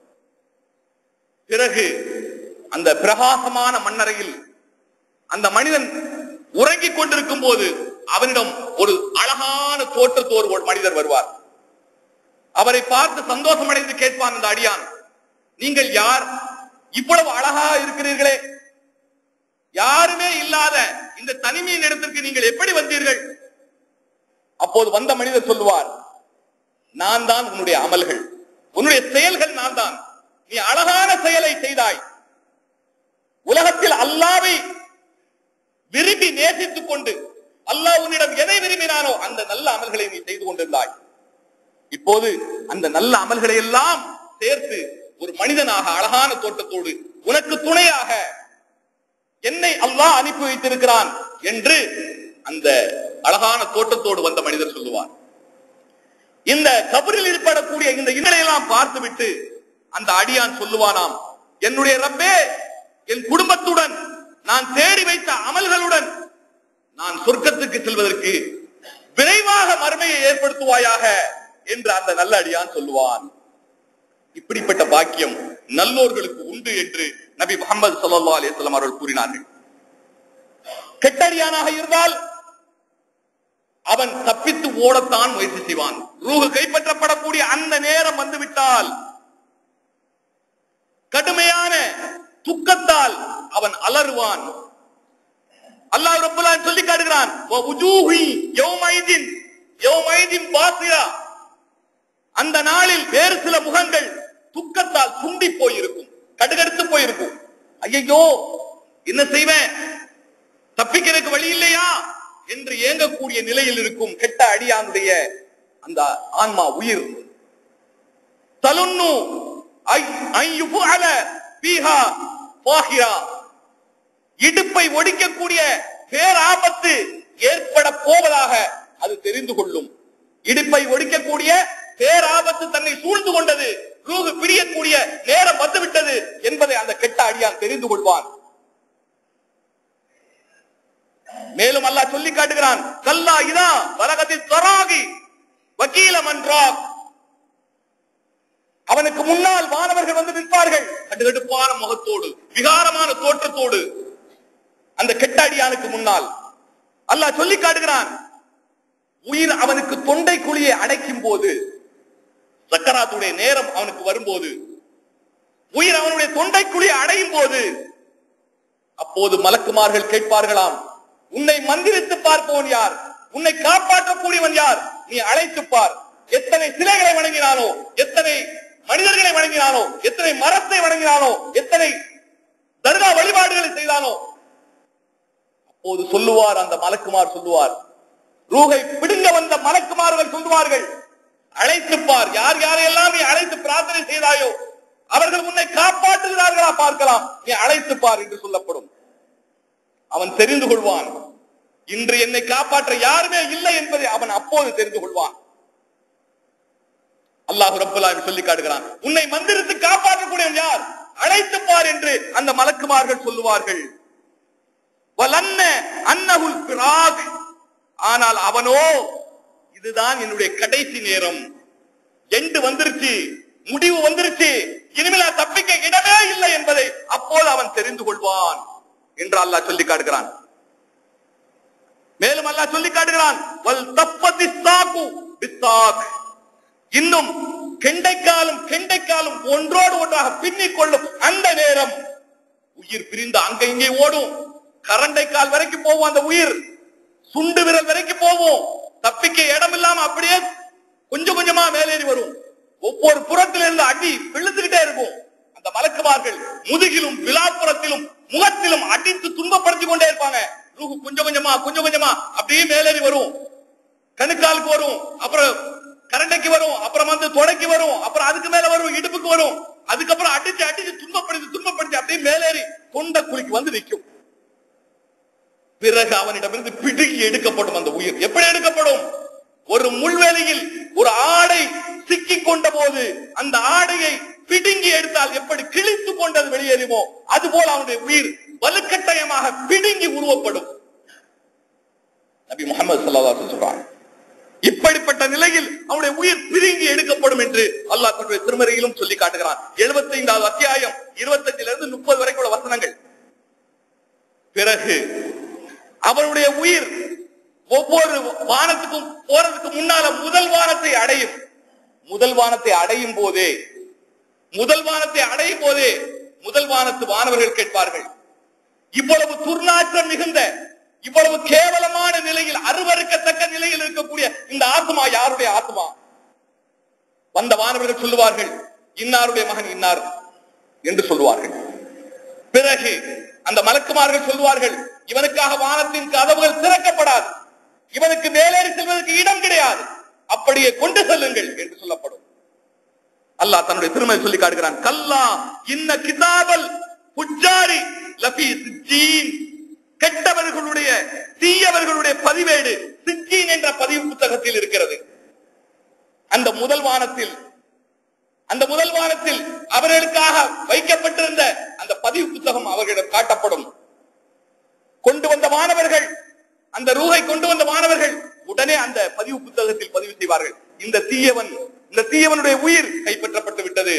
பிறகு அந்த பிரகாசமான மண்ணறையில் அந்த மனிதன் உறங்கிக் கொண்டிருக்கும் போது அவனிடம் ஒரு அழகான தோற்றத்தோர் ஒரு மனிதர் வருவார் அவரை பார்த்து சந்தோஷம் அடைந்து கேட்பான் அந்த அடியான் நீங்கள் யார் இவ்வளவு அழகா இருக்கிறீர்களே யாருமே இல்லாத இந்த தனிமையின் இடத்திற்கு நீங்கள் எப்படி வந்தீர்கள் அப்போது வந்த மனிதர் சொல்லுவார் நான் தான் உன்னுடைய அமல்கள் உன்னுடைய செயல்கள் நான் தான் நீ அழகான செயலை செய்தாய் உலகத்தில் அல்லாவை விரும்பி நேசித்துக் கொண்டு அல்லாஹ் உன்னிடம் எதை விரும்பினானோ அந்த நல்ல அமல்களை நீ செய்து கொண்டிருந்தாய் இப்போது அந்த நல்ல அமல்களை எல்லாம் சேர்த்து ஒரு மனிதனாக அழகான தோட்டத்தோடு உனக்கு துணையாக என்னை அல்லாஹ் அனுப்பி வைத்திருக்கிறான் என்று அந்த அழகான தோட்டத்தோடு வந்த மனிதர் சொல்லுவார் இந்த கபரில் ஈடுபடக்கூடிய இந்த இதழையெல்லாம் பார்த்துவிட்டு அந்த அடியான் சொல்லுவானாம் என்னுடைய ரப்பே என் குடும்பத்துடன் நான் தேடி வைத்த அமல்களுடன் நான் சொர்க்கத்துக்கு செல்வதற்கு விரைவாக மறுமையை ஏற்படுத்துவாயாக என்று அந்த நல்ல அடியான் சொல்லுவான் இப்படிப்பட்ட பாக்கியம் நல்லோர்களுக்கு உண்டு என்று நபி முகமது சல்லா அலிஸ்லாம் அவர்கள் கூறினார்கள் கெட்டடியானாக இருந்தால் அவன் தப்பித்து ஓடத்தான் முயற்சி செய்வான் ரூஹு கைப்பற்றப்படக்கூடிய அந்த நேரம் வந்துவிட்டால் கடுமையான துக்கத்தால் அவன் அலறுவான் அல்லாஹ் ரப்பலான் சொல்லி காட்டுகிறான் "வவுஜூஹி யௌமைதின் யௌமைதின் பாசிரா." அந்த நாளில் வேறு சில முகங்கள் துக்கத்தால் சுண்டி போயிருக்கும் கடுகடுத்து போயிருக்கும் ஐயோ என்ன செய்வேன் தப்பிக்கிறதுக்கு வழி இல்லையா என்று ஏங்கக்கூடிய நிலையில் இருக்கும் கெட்ட அடியானுடைய அந்த ஆன்மா உயிர் தலுன்னு ஐ- ஐயுஃபுஅல ஃபீஹா ஃபாஹிரா. இடுப்பை ஒடிக்கக்கூடிய பேராபத்து ஏற்பட போவதாக அது தெரிந்து கொள்ளும் இடுப்பை ஒடிக்கக்கூடிய பேராபத்து தன்னை சூழ்ந்து கொண்டது ரூகு பிரியக்கூடிய நேரம் வந்துவிட்டது என்பதை அந்த கெட்ட அடியான் தெரிந்து கொள்வான் மேலும் அல்லாஹ் சொல்லி காட்டுகிறான் கல்லா இதா பலகத்தில் தராகி வக்கீல மன்றாக் அவனுக்கு முன்னால் மாணவர்கள் வந்து நிற்பார்கள் கடுகடுப்பான முகத்தோடு விகாரமான தோற்றத்தோடு அந்த கெட்ட அடியானுக்கு முன்னால் அல்லாஹ் சொல்லி காட்டுகிறான் உயிர் அவனுக்கு தொண்டை குழியை அடைக்கும் போது சக்கராத்துடைய நேரம் அவனுக்கு வரும்போது உயிர் அவனுடைய தொண்டை குழியை அடையும் போது அப்போது மலக்குமார்கள் கேட்பார்களாம் உன்னை மந்திரித்து பார்ப்பவன் யார் உன்னை காப்பாற்றக்கூடியவன் யார் நீ அழைத்து பார் எத்தனை சிலைகளை வணங்கினானோ எத்தனை மனிதர்களை வணங்கினானோ எத்தனை மரத்தை வணங்கினானோ எத்தனை தர்கா வழிபாடுகளை செய்தானோ அப்போது சொல்லுவார் அந்த மலக்குமார் சொல்லுவார் ரூகை பிடுங்க வந்த மலக்குமார்கள் சொல்லுவார்கள் அழைத்து பார் யார் யாரையெல்லாம் நீ அழைத்து பிரார்த்தனை செய்தாயோ அவர்கள் உன்னை காப்பாற்றுகிறார்களா பார்க்கலாம் நீ அழைத்து பார் என்று சொல்லப்படும் அவன் தெரிந்து கொள்வான் இன்று என்னை காப்பாற்ற யாருமே இல்லை என்பதை அவன் அப்போது தெரிந்து கொள்வான் அல்லாஹ் ரப்பலான் சொல்லி காட்டுகிறான் உன்னை மந்திரித்து காப்பாற்றக்கூடியவன் யார் அழைத்து பார் என்று அந்த மலக்குமார்கள் சொல்லுவார்கள் வலன்ன அன்னகுல் பிராக் ஆனால் அவனோ இதுதான் என்னுடைய கடைசி நேரம் எண்டு வந்துருச்சு முடிவு வந்துருச்சு இனிமேல் நான் தப்பிக்க இடமே இல்லை என்பதை அப்போது அவன் தெரிந்து கொள்வான் என்று அல்லாஹ் சொல்லி காட்டுகிறான் மேலும் அல்லாஹ் சொல்லி காட்டுகிறான் வல் தப்பதி சாக்கு பிஸ்ஸாக். இன்னும் கெண்டைக்காலும் கெண்டைக்காலும் ஒன்றோடு ஒன்றாக பின்னிக் கொள்ளும் அந்த நேரம் உயிர் பிரிந்து அங்க இங்கே ஓடும் கரண்டைக்கால் வரைக்கும் போகும் அந்த உயிர் சுண்டு விரல் வரைக்கும் போகும் தப்பிக்க இடம் இல்லாம அப்படியே கொஞ்சம் கொஞ்சமா மேலேறி வரும் ஒவ்வொரு புறத்தில இருந்து அடி விழுந்துகிட்டே இருக்கும் அந்த மலக்குமார்கள் முதுகிலும் விழாப்புறத்திலும் முகத்திலும் அடித்து துன்பப்படுத்தி கொண்டே இருப்பாங்க ரூஹு கொஞ்சம் கொஞ்சமா கொஞ்சம் கொஞ்சமா அப்படியே மேலேறி வரும் கணுக்காலுக்கு வரும் அப்புறம் கரண்டைக்கு வரும் அப்புறம் வந்து தொடைக்கு வரும் அப்புறம் அதுக்கு மேல வரும் இடுப்புக்கு வரும் அதுக்கப்புறம் அடிச்சு அடிச்சு துன்பப்படுத்தி துன்பப்படுத்தி அப்படியே மேலேறி தொண்டை குழிக்கு வந்து நிற்கும் பிறகு அவனிடமிருந்து பிடுங்கி எடுக்கப்படும் அந்த உயிர் எப்படி எடுக்கப்படும் ஒரு முள்வேலியில் ஒரு ஆடை சிக்கிக் கொண்ட போது அந்த ஆடையை பிடுங்கி எடுத்தால் எப்படி கிழித்து கொண்டது வெளியேறுமோ அதுபோல அவனுடைய உயிர் வலுக்கட்டாயமாக பிடுங்கி உருவப்படும் நபி முகமது சல்லாஹ் சொல்றாங்க இப்படிப்பட்ட நிலையில் அவனுடைய உயிர் பிரிங்கி எடுக்கப்படும் என்று அல்லாஹ் தன்னுடைய திருமறையிலும் சொல்லி காட்டுகிறான் 75வது அத்தியாயம் 25 இருந்து முப்பது வரைக்கும் உள்ள வசனங்கள் பிறகு அவனுடைய உயிர் ஒவ்வொரு வானத்துக்கும் போறதுக்கு முன்னால முதல் வானத்தை அடையும் முதல் வானத்தை அடையும் போதே முதல் வானத்தை அடையும் போதே முதல் வானத்து வானவர்கள் கேட்பார்கள் இவ்வளவு துர்நாற்றம் மிகுந்த இவ்வளவு கேவலமான நிலையில் அருவருக்கத்தக்க நிலையில் இருக்கக்கூடிய இந்த ஆத்மா யாருடைய ஆத்மா வந்த வானவர்கள் சொல்லுவார்கள் இன்னாருடைய மகன் இன்னார் என்று சொல்லுவார்கள் பிறகு அந்த மலக்குமார்கள் சொல்லுவார்கள் இவனுக்காக வானத்தின் கதவுகள் திறக்கப்படாது இவனுக்கு மேலேறி செல்வதற்கு இடம் கிடையாது அப்படியே கொண்டு செல்லுங்கள் என்று சொல்லப்படும் அல்லாஹ் தன்னுடைய திருமதி சொல்லி காட்டுகிறான் கல்லா இன்ன கிதாபல் புஜாரி லபி சிஜ்ஜீன் கெட்டவர்களுடைய தீயவர்களுடைய பதிவேடு சிஜ்ஜீன் என்ற பதிவு புத்தகத்தில் இருக்கிறது அந்த முதல் வானத்தில் அந்த முதல் வானத்தில் அவர்களுக்காக வைக்கப்பட்டிருந்த அந்த பதிவு புத்தகம் அவர்களிடம் காட்டப்படும் கொண்டு வந்த மாணவர்கள் அந்த ரூகை கொண்டு வந்த மாணவர்கள் உடனே அந்த பதிவு புத்தகத்தில் பதிவு செய்வார்கள் இந்த தீயவன் இந்த தீயவனுடைய உயிர் கைப்பற்றப்பட்டு விட்டது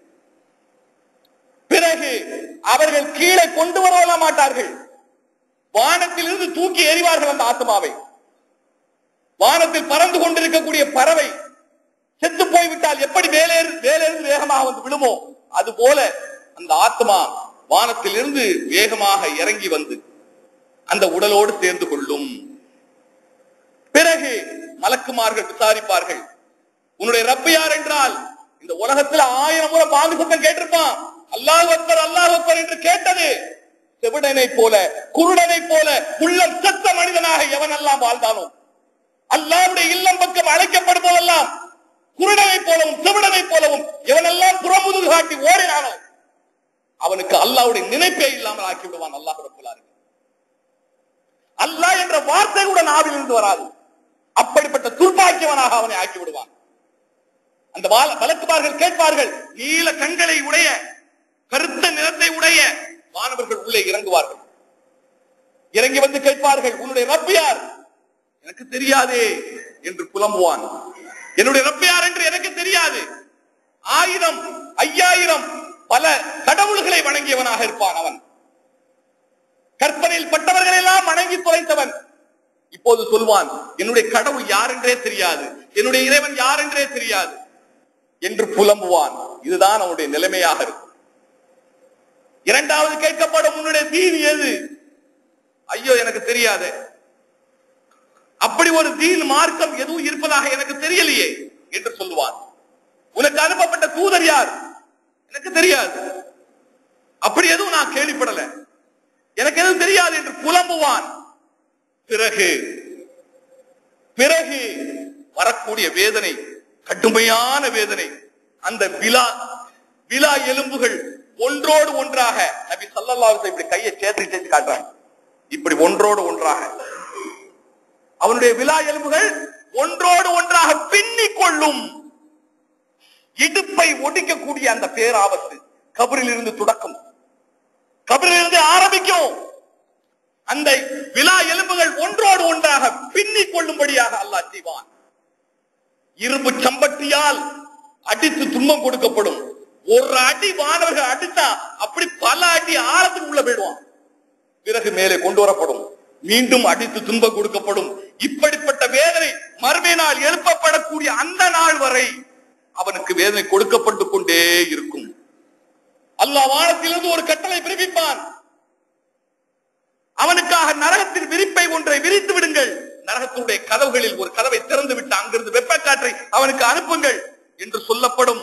பிறகு அவர்கள் கீழே கொண்டு வரவல மாட்டார்கள் வானத்தில் இருந்து தூக்கி எறிவார்கள் அந்த ஆத்மாவை வானத்தில் பறந்து கொண்டிருக்கக்கூடிய பறவை செத்து போய்விட்டால் எப்படி மேலே மேலிருந்து வேகமாக வந்து விழுமோ அது போல அந்த ஆத்மா வானத்தில் இருந்து வேகமாக இறங்கி வந்து அந்த உடலோடு சேர்ந்து கொள்ளும் பிறகு மலக்குமார்கள் விசாரிப்பார்கள் உன்னுடைய ரப்பு யார் என்றால் இந்த உலகத்துல ஆயிரம் முறை பாங்கு சத்தம் கேட்டிருப்பான் அல்லாஹ் அக்பர் அல்லாஹ் அக்பர் என்று கேட்டது செவிடனை போல குருடனை போல உள்ளம் சத்த மனிதனாக எவன் எல்லாம் வாழ்ந்தானோ அல்லாவுடைய இல்லம் பக்கம் அழைக்கப்படும் போதெல்லாம் குருடனை போலவும் செவிடனை போலவும் எவனெல்லாம் புறமுதுகு காட்டி ஓடினானோ அவனுக்கு அல்லாவுடைய நினைப்பே இல்லாமல் ஆக்கி விடுவான் அல்லாஹ் ரப்புல்லாரு அல்லாஹ் என்ற வார்த்தை கூட நாவில் இருந்து வராது அப்படிப்பட்ட துர்பாக்கியவனாக அவனை ஆக்கி விடுவான் அந்த வழக்குமார்கள் கேட்பார்கள் நீல கண்களை உடைய கருத்த நிறத்தை உடைய மாணவர்கள் உள்ளே இறங்குவார்கள் இறங்கி வந்து கேட்பார்கள் உன்னுடைய ரப்பு யார் எனக்கு தெரியாதே என்று புலம்புவான் என்னுடைய ரப்பு யார் என்று எனக்கு தெரியாது ஆயிரம் ஐயாயிரம் பல கடவுள்களை வணங்கியவனாக இருப்பான் அவன் கற்பனையில் பட்டவர்கள் எல்லாம் வணங்கி தொலைத்தவன் இப்போது சொல்வான் என்னுடைய கடவுள் யார் என்றே தெரியாது என்னுடைய இறைவன் யார் என்றே தெரியாது என்று புலம்புவான் இதுதான் அவனுடைய நிலைமையாக இருக்கும் இரண்டாவது கேட்கப்படும் உன்னுடைய தீன் எது ஐயோ எனக்கு தெரியாது அப்படி ஒரு தீன் மார்க்கம் எதுவும் இருப்பதாக எனக்கு தெரியலையே என்று சொல்லுவான் உனக்கு அனுப்பப்பட்ட தூதர் யார் எனக்கு தெரியாது அப்படி எதுவும் நான் கேள்விப்படல எனக்கு எதுவும் தெரியாது என்று புலம்புவான் பிறகு பிறகு வரக்கூடிய வேதனை கடுமையான வேதனை அந்த விழா விழா எலும்புகள் ஒன்றோடு ஒன்றாக நபி சல்லல்லாஹு இப்படி கையை சேர்த்து சேர்த்து காட்டுறாங்க இப்படி ஒன்றோடு ஒன்றாக அவனுடைய விழா எலும்புகள் ஒன்றோடு ஒன்றாக பின்னிக் கொள்ளும் இடுப்பை ஒடிக்கக்கூடிய அந்த பேராபத்து கபரில் இருந்து தொடக்கம் கபரில் இருந்து ஆரம்பிக்கும் அந்த விழா எலும்புகள் ஒன்றோடு ஒன்றாக பின்னிக் கொள்ளும்படியாக அல்லாஹ் செய்வான் இரும்பு சம்பட்டியால் அடித்து துன்பம் கொடுக்கப்படும் ஒரு அடி மாணவர்கள் அடித்தா அப்படி பல அடி ஆழத்துக்கு உள்ள போயிடுவான் பிறகு மேலே கொண்டு வரப்படும் மீண்டும் அடித்து துன்பம் கொடுக்கப்படும் இப்படிப்பட்ட வேதனை மறுமை நாள் எழுப்பப்படக்கூடிய அந்த நாள் வரை அவனுக்கு வேதனை கொடுக்கப்பட்டு கொண்டே இருக்கும் அல்லாஹ் வானத்திலிருந்து ஒரு கட்டளை பிறப்பிப்பான் அவனுக்காக நரகத்தின் விரிப்பை ஒன்றை விரித்து விடுங்கள் நரகத்தினுடைய கதவுகளில் ஒரு கதவை திறந்து விட்டு அங்கிருந்து வெப்பக்காற்றை அவனுக்கு அனுப்புங்கள் என்று சொல்லப்படும்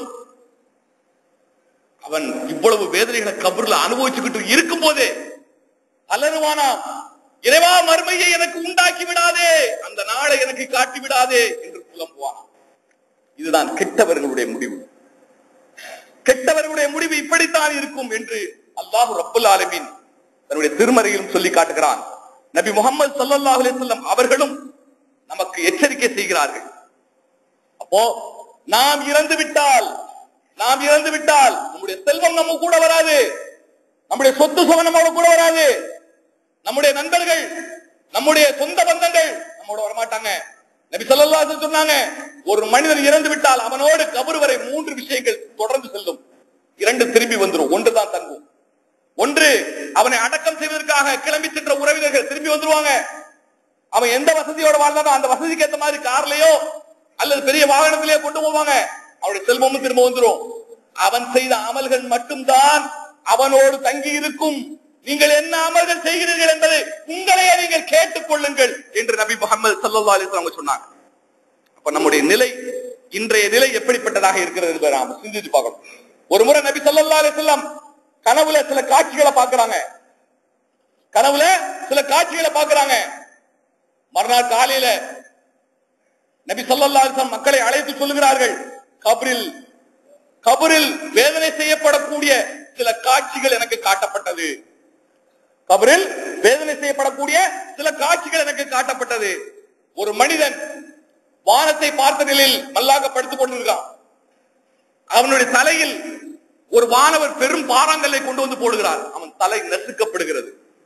அவன் இவ்வளவு வேதனைகளை கபர்ல அனுபவிச்சுக்கிட்டு இருக்கும் போதே அலறுவானாம் இறைவா மறுமையை எனக்கு உண்டாக்கி விடாதே அந்த நாளை எனக்கு காட்டி விடாதே என்று புலம்புவானாம் இதுதான் கெட்டவர்களுடைய முடிவு கெட்டவர்களுடைய முடிவு இப்படித்தான் இருக்கும் என்று அல்லாஹு ரப்புல் ஆலமீன் தன்னுடைய திருமறையிலும் சொல்லி காட்டுகிறான் நபி முகமது சல்லல்லாஹு அலைஹி வஸல்லம் அவர்களும் நமக்கு எச்சரிக்கை செய்கிறார்கள் அப்போ நாம் இறந்து விட்டால் நாம் இறந்து விட்டால் நம்முடைய செல்வம் நம்ம கூட வராது நம்முடைய சொத்து சுகம் நம்மோட கூட வராது நம்முடைய நண்பர்கள் நம்முடைய சொந்த பந்தங்கள் நம்மோட வரமாட்டாங்க நபி ஸல்லல்லாஹு அலைஹி வஸல்லம் சொன்னாங்க ஒரு மனிதன் இறந்து விட்டால் அவனோடு கபர் வரை மூன்று விஷயங்கள் தொடர்ந்து செல்லும் இரண்டு திரும்பி வந்துரும் ஒன்றுதான் தங்கும் ஒன்று அவனை அடக்கம் செய்வதற்காக கிளம்பி சென்ற உறவினர்கள் திரும்பி வந்துருவாங்க அவன் எந்த வசதியோட வாழ்ந்தானோ அந்த வசதிக்கு ஏத்த மாதிரி கார்லயோ அல்லது பெரிய வாகனத்திலேயோ கொண்டு போவாங்க அவனுடைய செல்வமும் திரும்ப வந்துரும் அவன் செய்த அமல்கள் மட்டும்தான் அவனோடு தங்கி இருக்கும் நீங்கள் என்ன அமல்கள் செய்கிறீர்கள் என்பதை உங்களையே நீங்கள் கேட்டுக் கொள்ளுங்கள் என்று நபி முகமது சல்லா அலிஸ்லாம் சொன்னாங்க அப்ப நம்முடைய நிலை இன்றைய நிலை எப்படிப்பட்டதாக இருக்கிறது என்பதை நாம சிந்திச்சு பார்க்கணும் ஒரு முறை நபி சல்லா அலிஸ்லாம் கனவுல சில காட்சிகளை பார்க்கறாங்க கனவுல சில காட்சிகளை பார்க்கறாங்க மறுநாள் காலையில நபி ஸல்லல்லாஹு அலைஹி வஸல்லம் மக்களை அழைத்து சொல்லுகிறார்கள் கபரில் கபரில் வேதனை செய்யப்படக்கூடிய சில காட்சிகள் எனக்கு காட்டப்பட்டது கபரில் வேதனை செய்யப்படக்கூடிய சில காட்சிகள் எனக்கு காட்டப்பட்டது ஒரு மனிதன் வானத்தை பார்த்த நிலையில் மல்லாக படுத்துக் கொண்டிருக்கான் அவனுடைய தலையில் ஒரு வானவர் பெரும் பாறாங்கல்லை கொண்டு வந்து போடுகிறார் அவன் தலை நசுக்கப்படுகிறது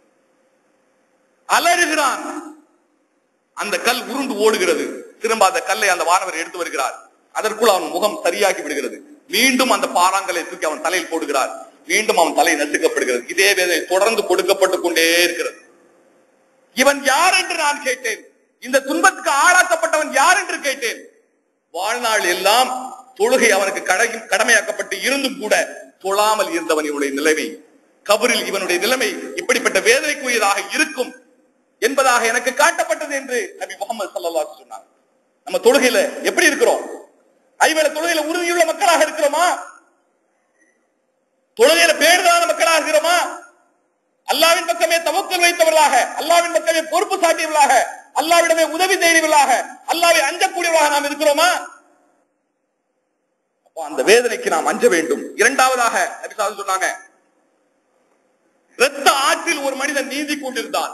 அலறுகிறான் அந்த கல் உருண்டு ஓடுகிறது திரும்ப அந்த கல்லை அந்த வானவர் எடுத்து வருகிறார் அதற்குள் அவன் முகம் சரியாகி விடுகிறது மீண்டும் அந்த பாறாங்கலை தூக்கி அவன் தலையில் போடுகிறார் மீண்டும் அவன் தலை நசுக்கப்படுகிறது இதே வேதனை தொடர்ந்து கொடுக்கப்பட்டு கொண்டே இருக்கிறது இவன் யார் என்று நான் கேட்டேன் இந்த துன்பத்துக்கு ஆளாக்கப்பட்டவன் யார் என்று கேட்டேன் வாழ்நாள் எல்லாம் தொழுகை அவனுக்கு கடை- கடமையாக்கப்பட்டு இருந்தும் கூட தொழாமல் இருந்தவன் இவனுடைய நிலைமை கபரில் இவனுடைய நிலைமை இப்படிப்பட்ட வேதனைக்குரியதாக இருக்கும் என்பதாக எனக்கு காட்டப்பட்டது என்று நபி முகமது சல்லல்லாஹு அலைஹி சொன்னார் நம்ம தொழுகையில எப்படி இருக்கிறோம் ஐவேளை தொழுகையில உறுதியுள்ள மக்களாக இருக்கிறோமா தொழுகையில பேடுதலான மக்களாக இருக்கிறோமா அல்லாவின் பக்கமே தவக்கல் வைத்தவர்களாக அல்லாவின் பக்கமே பொறுப்பு சாட்டியவர்களாக அல்லாவிடமே உதவி தேடியவர்களாக அல்லாவை அஞ்சக்கூடியவர்களாக நாம் இருக்கிறோமா அப்போ அந்த வேதனைக்கு நாம் அஞ்ச வேண்டும் இரண்டாவதாக நபி ஸல்லல்லாஹு சொன்னாங்க இரத்த ஆற்றில் ஒரு மனிதன் நீந்தி கொண்டிருந்தான்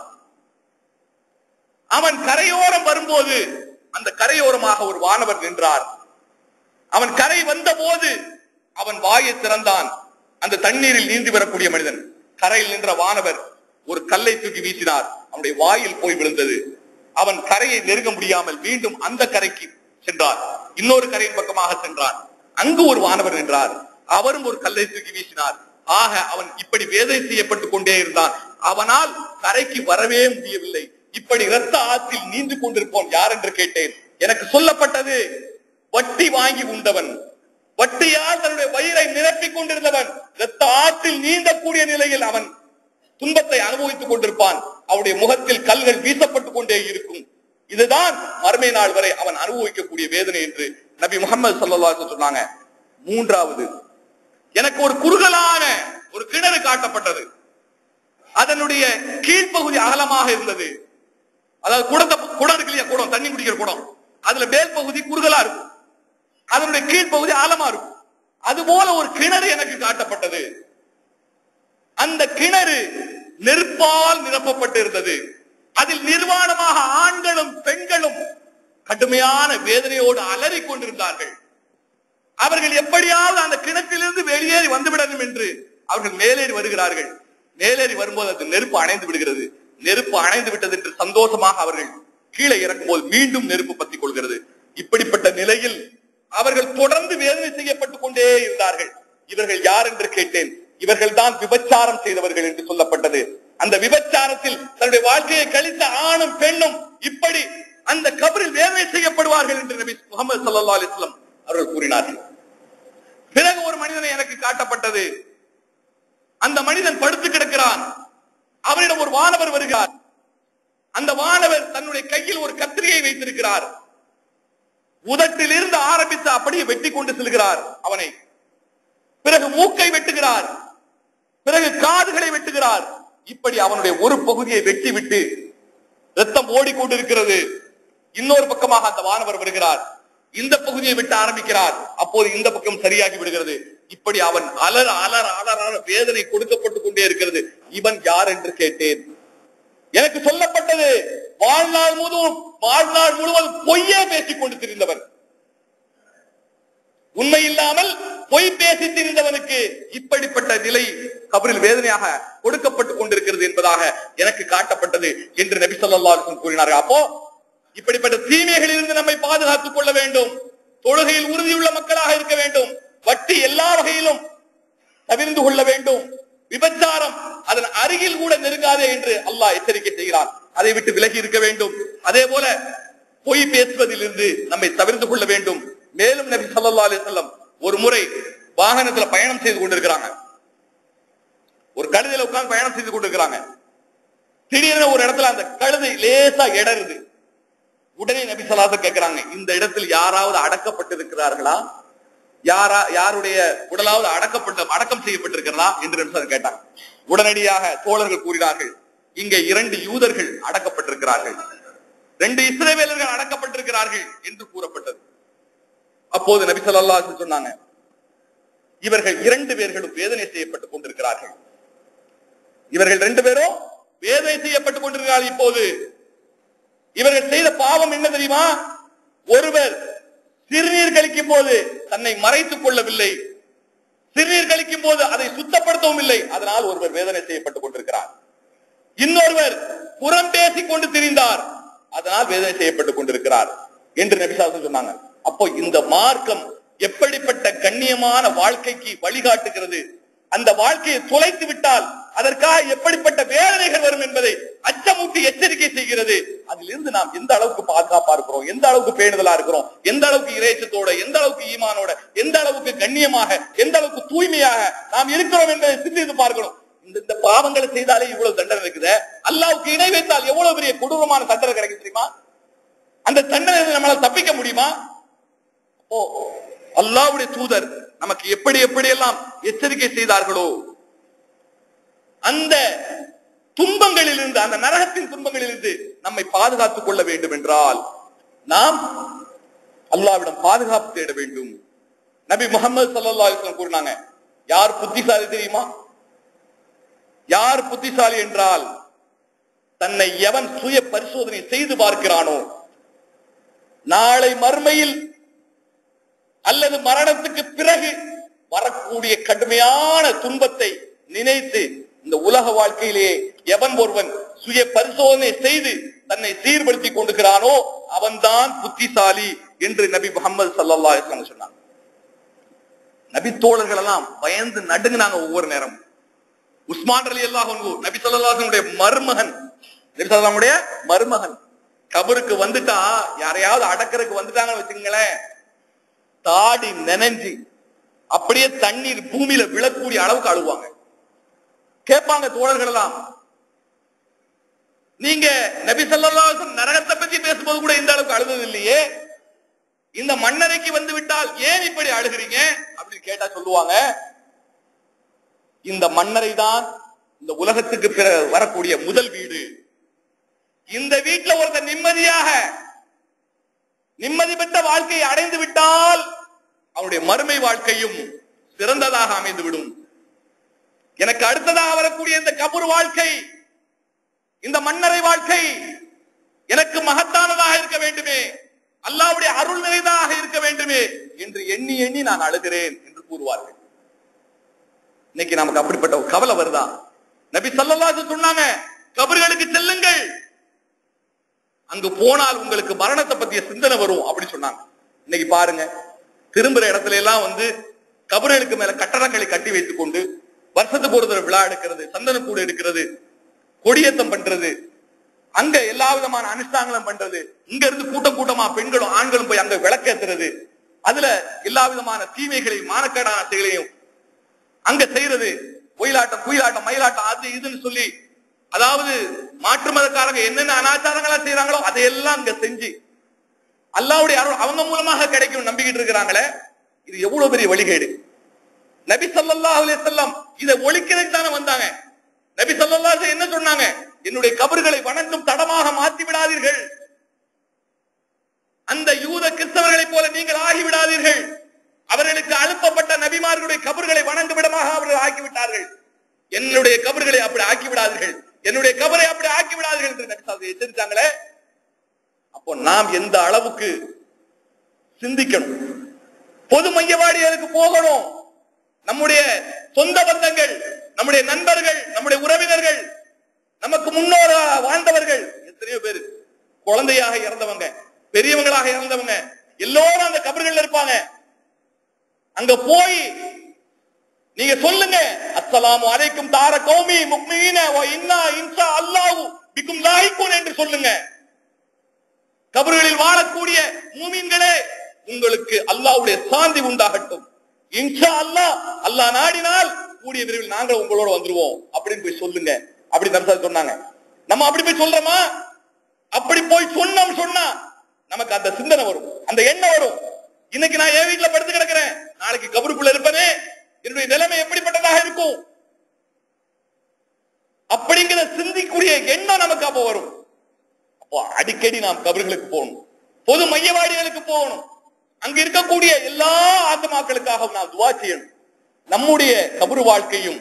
அவன் கரையோரம் வரும்போது அந்த கரையோரமாக ஒரு வானவர் நின்றார் அவன் கரை வந்த போது அவன் வாயை திறந்தான் அந்த தண்ணீரில் நீந்தி வரக்கூடிய மனிதன் கரையில் நின்ற வானவர் ஒரு கல்லை தூக்கி வீசினார் அவனுடைய வாயில் போய் விழுந்தது அவன் கரையை நெருங்க முடியாமல் மீண்டும் அந்த கரைக்கு சென்றார் இன்னொரு கரையின் பக்கமாக சென்றான் அங்கு ஒரு வானவர் நின்றார் அவரும் ஒரு கல்லை தூக்கி வீசினார் ஆக அவன் இப்படி வேதனை செய்யப்பட்டுக் கொண்டே இருந்தான் அவனால் கரைக்கு வரவே முடியவில்லை இப்படி இரத்த ஆற்றில் நீந்து கொண்டிருப்போம் யார் என்று கேட்டேன் எனக்கு சொல்லப்பட்டது வட்டி வாங்கி உண்டவன் வட்டியால் தன்னுடைய வயிறை நிரப்பிக் கொண்டிருந்தவன் இரத்த ஆற்றில் நீந்தக்கூடிய நிலையில் அவன் துன்பத்தை அனுபவித்துக் கொண்டிருப்பான் அவனுடைய முகத்தில் கல்கள் வீசப்பட்டுக் கொண்டே இருக்கும் இதுதான் மறுமை நாள் வரை அவன் அனுபவிக்கக்கூடிய வேதனை என்று நபி முகமது சல்லல்லாஹு சொன்னாங்க மூன்றாவது எனக்கு ஒரு குறுகலான ஒரு கிணறு காட்டப்பட்டது அதனுடைய கீழ்ப்பகுதி அகலமாக இருந்தது அதாவது குடத்தை குடம் இருக்கு இல்லையா குடம் தண்ணி குடிக்கிற குடம் அதுல மேல் பகுதி குறுகலா இருக்கும் அதனுடைய கீழ்ப்பகுதி ஆழமா இருக்கும் அது போல ஒரு கிணறு எனக்கு காட்டப்பட்டது அந்த கிணறு நெருப்பால் நிரப்பப்பட்டு இருந்தது அதில் நிர்வாணமாக ஆண்களும் பெண்களும் கடுமையான வேதனையோடு அலறிக் கொண்டிருந்தார்கள் அவர்கள் எப்படியாவது அந்த கிணற்றிலிருந்து வெளியேறி வந்துவிடணும் என்று அவர்கள் மேலேறி வருகிறார்கள் மேலேறி வரும்போது அது நெருப்பு அணைந்து விடுகிறது நெருப்பு அணைந்து விட்டது என்று சந்தோஷமாக அவர்கள் கீழே இறங்கும்போது மீண்டும் நெருப்பு பத்திக் கொள்கிறது இப்படிப்பட்ட நிலையில் அவர்கள் தொடர்ந்து வேதனை செய்யப்பட்டுக் கொண்டே இருந்தார்கள் இவர்கள் யார் என்று கேட்டேன் இவர்கள் தான் விபச்சாரம் செய்தவர்கள் என்று சொல்லப்பட்டது அந்த விபச்சாரத்தில் தன்னுடைய வாழ்க்கையை கழித்த ஆணும் பெண்ணும் இப்படி அந்த கபரில் வேதனை செய்யப்படுவார்கள் என்று நபி முகமது சல்லா அலிஸ்லாம் அவர்கள் கூறினார்கள் மனிதனை எனக்கு காட்டப்பட்டது அந்த மனிதன் படுத்து கிடக்கிறான் அவனிடம் ஒரு வானவர் வருகிறார் அந்த வானவர் தன்னுடைய கையில் ஒரு கத்திரியை வைத்திருக்கிறார் உதட்டிலிருந்து ஆரம்பித்து அப்படியே வெட்டி கொண்டு செல்கிறார் அவனை பிறகு மூக்கை வெட்டுகிறார் பிறகு காதுகளை வெட்டுகிறார் இப்படி அவனுடைய ஒரு பகுதியை வெட்டி விட்டு ரத்தம் ஓடிக்கொண்டிருக்கிறது இன்னொரு பக்கமாக அந்த வானவர் வருகிறார் இந்த பகுதியை விட்டு ஆரம்பிக்கிறார் அப்போது இந்த பக்கம் சரியாகி விடுகிறது இப்படி அவன் அலற அலற அலற அலற வேதனை கொடுக்கப்பட்டுக் கொண்டே இருக்கிறது இவன் யார் என்று கேட்டேன் எனக்கு சொல்லப்பட்டது வாழ்நாள் முழுவதும் வாழ்நாள் முழுவதும் பொய்யே பேசிக் கொண்டு திரிந்தவன் உண்மை இல்லாமல் பொய் பேசி திரிந்தவனுக்கு இப்படிப்பட்ட நிலை கபரில் வேதனையாக கொடுக்கப்பட்டுக் கொண்டிருக்கிறது என்பதாக எனக்கு காட்டப்பட்டது என்று நபி ஸல்லல்லாஹு அலைஹி வஸல்லம் கூறினார்கள் அப்போ இப்படிப்பட்ட தீமைகளில் இருந்து நம்மை பாதுகாத்துக் கொள்ள வேண்டும் தொழுகையில் உறுதியுள்ள மக்களாக இருக்க வேண்டும் வட்டி எல்லா வகையிலும் தவிர்ந்து கொள்ள வேண்டும் விபச்சாரம் அதன் அருகில் கூட நெருங்காதே என்று அல்லாஹ் எச்சரிக்கை செய்கிறான் அதை விட்டு விலகி இருக்க வேண்டும் அதே போல பொய் பேசுவதிலிருந்து நம்மை தவிர்த்து கொள்ள வேண்டும் மேலும் நபி ஸல்லல்லாஹு அலைஹி வஸல்லம் ஒரு முறை வாகனத்துல பயணம் செய்து கொண்டிருக்கிறாங்க ஒரு கழுதையில உட்கார்ந்து பயணம் செய்து கொண்டிருக்கிறாங்க திடீர்னு ஒரு இடத்துல அந்த கழுதை லேசா இடருது உடனே நபி ஸல்லல்லாஹு கேட்கிறாங்க இந்த இடத்தில் யாராவது அடக்கப்பட்டிருக்கிறார்களா யாரா யாருடைய உடலாவது அடக்கப்பட்ட அடக்கம் செய்யப்பட்டிருக்கிறதா என்று நபி ஸல்லல்லாஹு கேட்டாங்க உடனடியாக தோழர்கள் கூறினார்கள் இங்கே இரண்டு யூதர்கள் அடக்கப்பட்டிருக்கிறார்கள் ரெண்டு இஸ்ரவேலர்கள் அடக்கப்பட்டிருக்கிறார்கள் என்று கூறப்பட்டது அப்போது நபி ஸல்லல்லாஹு அலைஹி வஸல்லம் சொன்னாங்க இவர்கள் இரண்டு பேர்களும் வேதனை செய்யப்பட்டுக் கொண்டிருக்கிறார்கள் இவர்கள் ரெண்டு பேரும் வேதனை செய்யப்பட்டுக் கொண்டிருக்கிறார்கள் இப்போது இவர்கள் செய்த பாவம் என்ன தெரியுமா ஒருவர் சிறுநீர் கழிக்கும் போது தன்னை மறைத்துக் கொள்ளவில்லை சிறுநீர் கழிக்கும் போது அதை சுத்தப்படுத்தவும் இல்லை அதனால் ஒருவர் வேதனை செய்யப்பட்டுக் கொண்டிருக்கிறார் இன்னொருவர் புறம் பேசிக் கொண்டு திரிந்தார் அதனால் வேதனை செய்யப்பட்டுக் கொண்டிருக்கிறார் என்று நபிசாசன் சொன்னாங்க அப்போ இந்த மார்க்கம் எப்படிப்பட்ட கண்ணியமான வாழ்க்கைக்கு வழிகாட்டுகிறது அந்த வாழ்க்கையை தொலைத்து விட்டால் அதற்காக எப்படிப்பட்ட வேதனைகள் வரும் என்பதை அச்சமூட்டி எச்சரிக்கை செய்கிறது அதிலிருந்து நாம் எந்த அளவுக்கு பாதுகாப்பா இருக்கிறோம் எந்த அளவுக்கு பேணுதலா இருக்கிறோம் எந்த அளவுக்கு இறைச்சத்தோட எந்த அளவுக்கு ஈமானோட எந்த அளவுக்கு கண்ணியமாக எந்த அளவுக்கு தூய்மையாக நாம் இருக்கிறோம் என்பதை சிந்தித்து பார்க்கணும் இந்த இந்த பாவங்களை செய்தாலே இவ்வளவு தண்டனை இருக்குது அல்லாவுக்கு இணை வைத்தால் எவ்வளவு பெரிய கொடூரமான தண்டனை கிடைக்கும் தெரியுமா அந்த தண்டனை நம்மளால தப்பிக்க முடியுமா ஓ அல்லாவுடைய தூதர் நமக்கு எப்படி எப்படி எல்லாம் எச்சரிக்கை செய்தார்களோ அந்த துன்பங்களிலிருந்து அந்த நரகத்தின் துன்பங்களிலிருந்து நம்மை பாதுகாத்துக் கொள்ள வேண்டும் என்றால் நாம் அல்லாவிடம் பாதுகாப்பு தேட வேண்டும் நபி முகமது சல்லா அலிஸ்லாம் கூறினாங்க யார் புத்திசாலி தெரியுமா யார் புத்திசாலி என்றால் தன்னை எவன் சுய பரிசோதனை செய்து பார்க்கிறானோ நாளை மறுமையில் அல்லது மரணத்துக்கு பிறகு வரக்கூடிய கடுமையான துன்பத்தை நினைத்து இந்த உலக வாழ்க்கையிலேயே எவன் ஒருவன் சுய பரிசோதனை செய்து தன்னை சீர்படுத்தி கொண்டுகிறானோ அவன்தான் புத்திசாலி என்று நபி முகமது சல்லா சொன்னாங்க நபி தோழர்கள் எல்லாம் பயந்து நடுங்கினாங்க ஒவ்வொரு நேரம் உஸ்மான் அலி அல்லாஹ் நபி சொல்லாசனுடைய மருமகன் நபி சொல்லாமுடைய மருமகன் கபருக்கு வந்துட்டா யாரையாவது அடக்கறதுக்கு வந்துட்டாங்கன்னு வச்சுங்களேன் தாடி நனைஞ்சு அப்படியே தண்ணீர் பூமியில விழக்கூடிய அளவுக்கு அழுவாங்க கேட்பாங்க தோழர்கள் எல்லாம் நீங்க நபி ஸல்லல்லாஹு நரகத்தை பத்தி பேசும்போது கூட இந்த அளவுக்கு அழுதது இல்லையே இந்த மண்ணறைக்கு வந்து விட்டால் ஏன் இப்படி அழுகிறீங்க அப்படின்னு கேட்டா சொல்லுவாங்க இந்த மண்ணறை தான் இந்த உலகத்துக்கு பிற வரக்கூடிய முதல் வீடு இந்த வீட்டுல ஒருத்தர் நிம்மதியாக நிம்மதி பெற்ற வாழ்க்கையை அடைந்து விட்டால் அவனுடைய மறுமை வாழ்க்கையும் சிறந்ததாக அமைந்துவிடும் எனக்கு அடுத்ததாக வரக்கூடிய இந்த கபூர் வாழ்க்கை இந்த மன்னரை வாழ்க்கை எனக்கு மகத்தானதாக இருக்க வேண்டுமே அல்லாவுடைய அருள் நிறைந்ததாக இருக்க வேண்டுமே என்று எண்ணி எண்ணி நான் அழுகிறேன் என்று கூறுவார்கள் இன்னைக்கு நமக்கு அப்படிப்பட்ட ஒரு கவலை வருதா நபி சல்லல்லாஹு சொன்னாங்க கபர்களுக்கு செல்லுங்கள் அங்கு போனால் உங்களுக்கு மரணத்தை பத்திய சிந்தனை வரும் அப்படி சொன்னாங்க இன்னைக்கு பாருங்க திரும்புற இடத்துல எல்லாம் வந்து கபர்களுக்கு மேல கட்டடங்களை கட்டி வைத்துக் கொண்டு வருஷத்துக்கு ஒரு தடவை விழா எடுக்கிறது சந்தனக்கூடு எடுக்கிறது கொடியேத்தம் பண்றது அங்க எல்லா விதமான அனுஷ்டானங்களும் பண்றது இங்க இருந்து கூட்டம் கூட்டமா பெண்களும் ஆண்களும் போய் அங்க விளக்கேத்துறது அதுல எல்லா விதமான தீமைகளையும் மானக்கேடான செயலையும் அங்க செய்யறது ஒயிலாட்டம் குயிலாட்டம் மயிலாட்டம் அது இதுன்னு சொல்லி அதாவது மாற்று மதக்காரங்க என்னென்ன அனாச்சாரங்களா செய்யறாங்களோ அதையெல்லாம் அங்க செஞ்சு அல்லாவுடைய அருள் அவங்க மூலமாக கிடைக்கும் நம்பிக்கிட்டு இருக்கிறாங்களே இது எவ்வளவு பெரிய வழிகேடு நபி ஸல்லல்லாஹு அலைஹி வஸல்லம் இதை ஒழிக்கிறதுக்கு தானே வந்தாங்க நபி ஸல்லல்லாஹு அலைஹி வஸல்லம் என்ன சொன்னாங்க என்னுடைய கபறுகளை வணங்கும் தடமாக மாற்றி விடாதீர்கள் அந்த யூத கிறிஸ்தவர்களைப் போல நீங்கள் ஆகிவிடாதீர்கள் அவர்களுக்கு அனுப்பப்பட்ட நபிமார்களுடைய கபறுகளை வணங்கும் விடமாக அவர்கள் ஆக்கிவிட்டார்கள் என்னுடைய கபறுகளை அப்படி ஆக்கி விடாதீர்கள் என்னுடைய கபரை அப்படி ஆக்கி விடாதீர்கள் என்று நபி ஸல்லல்லாஹு அலைஹி வஸல்லம் எச்சரித்தாங்களே அப்போ நாம் எந்த அளவுக்கு சிந்திக்கணும் பொது மையவாடிகளுக்கு போகணும் நம்முடைய சொந்த பந்தங்கள் நம்முடைய நண்பர்கள் நம்முடைய உறவினர்கள் நமக்கு முன்னோரா வாழ்ந்தவர்கள் எத்தனையோ பேர் குழந்தையாக இறந்தவங்க பெரியவங்களாக இறந்தவங்க எல்லோரும் அந்த கபர்கள்ல இருப்பாங்க அங்க போய் நீங்க சொல்லுங்க அஸ்ஸலாமு அலைக்கும் தார கௌமி முக்மீன வ இன்னா இன்ஷா அல்லாஹு பிக்கும் லாஹிகுன் என்று சொல்லுங்க கபர்களில் வாழக்கூடிய மூமின்களே உங்களுக்கு அல்லாஹ்வுடைய சாந்தி உண்டாகட்டும் இன்ஷா அல்லாஹ் அல்லாஹ் நாடினால் கூடிய விரைவில் நாங்கள் உங்களோட வந்துருவோம் அப்படின்னு போய் சொல்லுங்க அப்படி நர்சால் சொன்னாங்க நம்ம அப்படி போய் சொல்றோமா அப்படி போய் சொன்னோம் சொன்னா நமக்கு அந்த சிந்தனை வரும் அந்த எண்ணம் வரும் இன்னைக்கு நான் என் வீட்டுல படுத்து கிடக்கிறேன் நாளைக்கு கபருக்குள்ள இருப்பனே என்னுடைய நிலைமை எப்படிப்பட்டதாக இருக்கும் அப்படிங்கிற சிந்திக்கூடிய எண்ணம் நமக்கு அப்போ வரும் அப்போ அடிக்கடி நாம் கபர்களுக்கு போகணும் பொது மையவாடிகளுக்கு போகணும் அங்க இருக்கக்கூடிய எல்லா ஆத்மாக்களுக்காகவும் நாம் துவா செய்யணும் நம்முடைய கபரு வாழ்க்கையும்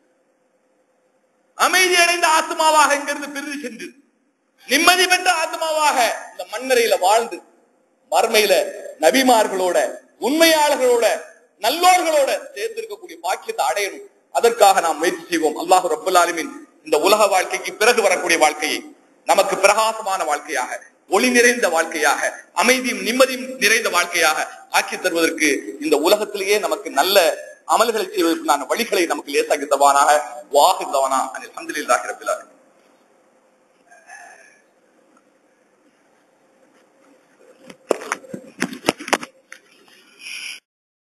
அமைதி அடைந்த ஆத்மாவாக இங்கிருந்து பிரிந்து சென்று நிம்மதி பெற்ற ஆத்மாவாக இந்த மண்ணறையில வாழ்ந்து மறுமையில நபிமார்களோட உண்மையாளர்களோட நல்லோர்களோட சேர்ந்து இருக்கக்கூடிய பாக்கியத்தை அடையணும் அதற்காக நாம் முயற்சி செய்வோம் அல்லாஹ் ரப்பல் ஆலமீன் இந்த உலக வாழ்க்கைக்கு பிறகு வரக்கூடிய வாழ்க்கையை நமக்கு பிரகாசமான வாழ்க்கையாக ஒளி நிறைந்த வாழ்க்கையாக அமைதியும் நிம்மதியும் நிறைந்த வாழ்க்கையாக ஆக்கி தருவதற்கு இந்த உலகத்திலேயே நமக்கு நல்ல அமல்களை செய்வதற்கான வழிகளை நமக்கு லேசாக்கி தவானாக வாகு தவானா அனில் அஹமதுல்லாஹி ரபில் ஆலமீன்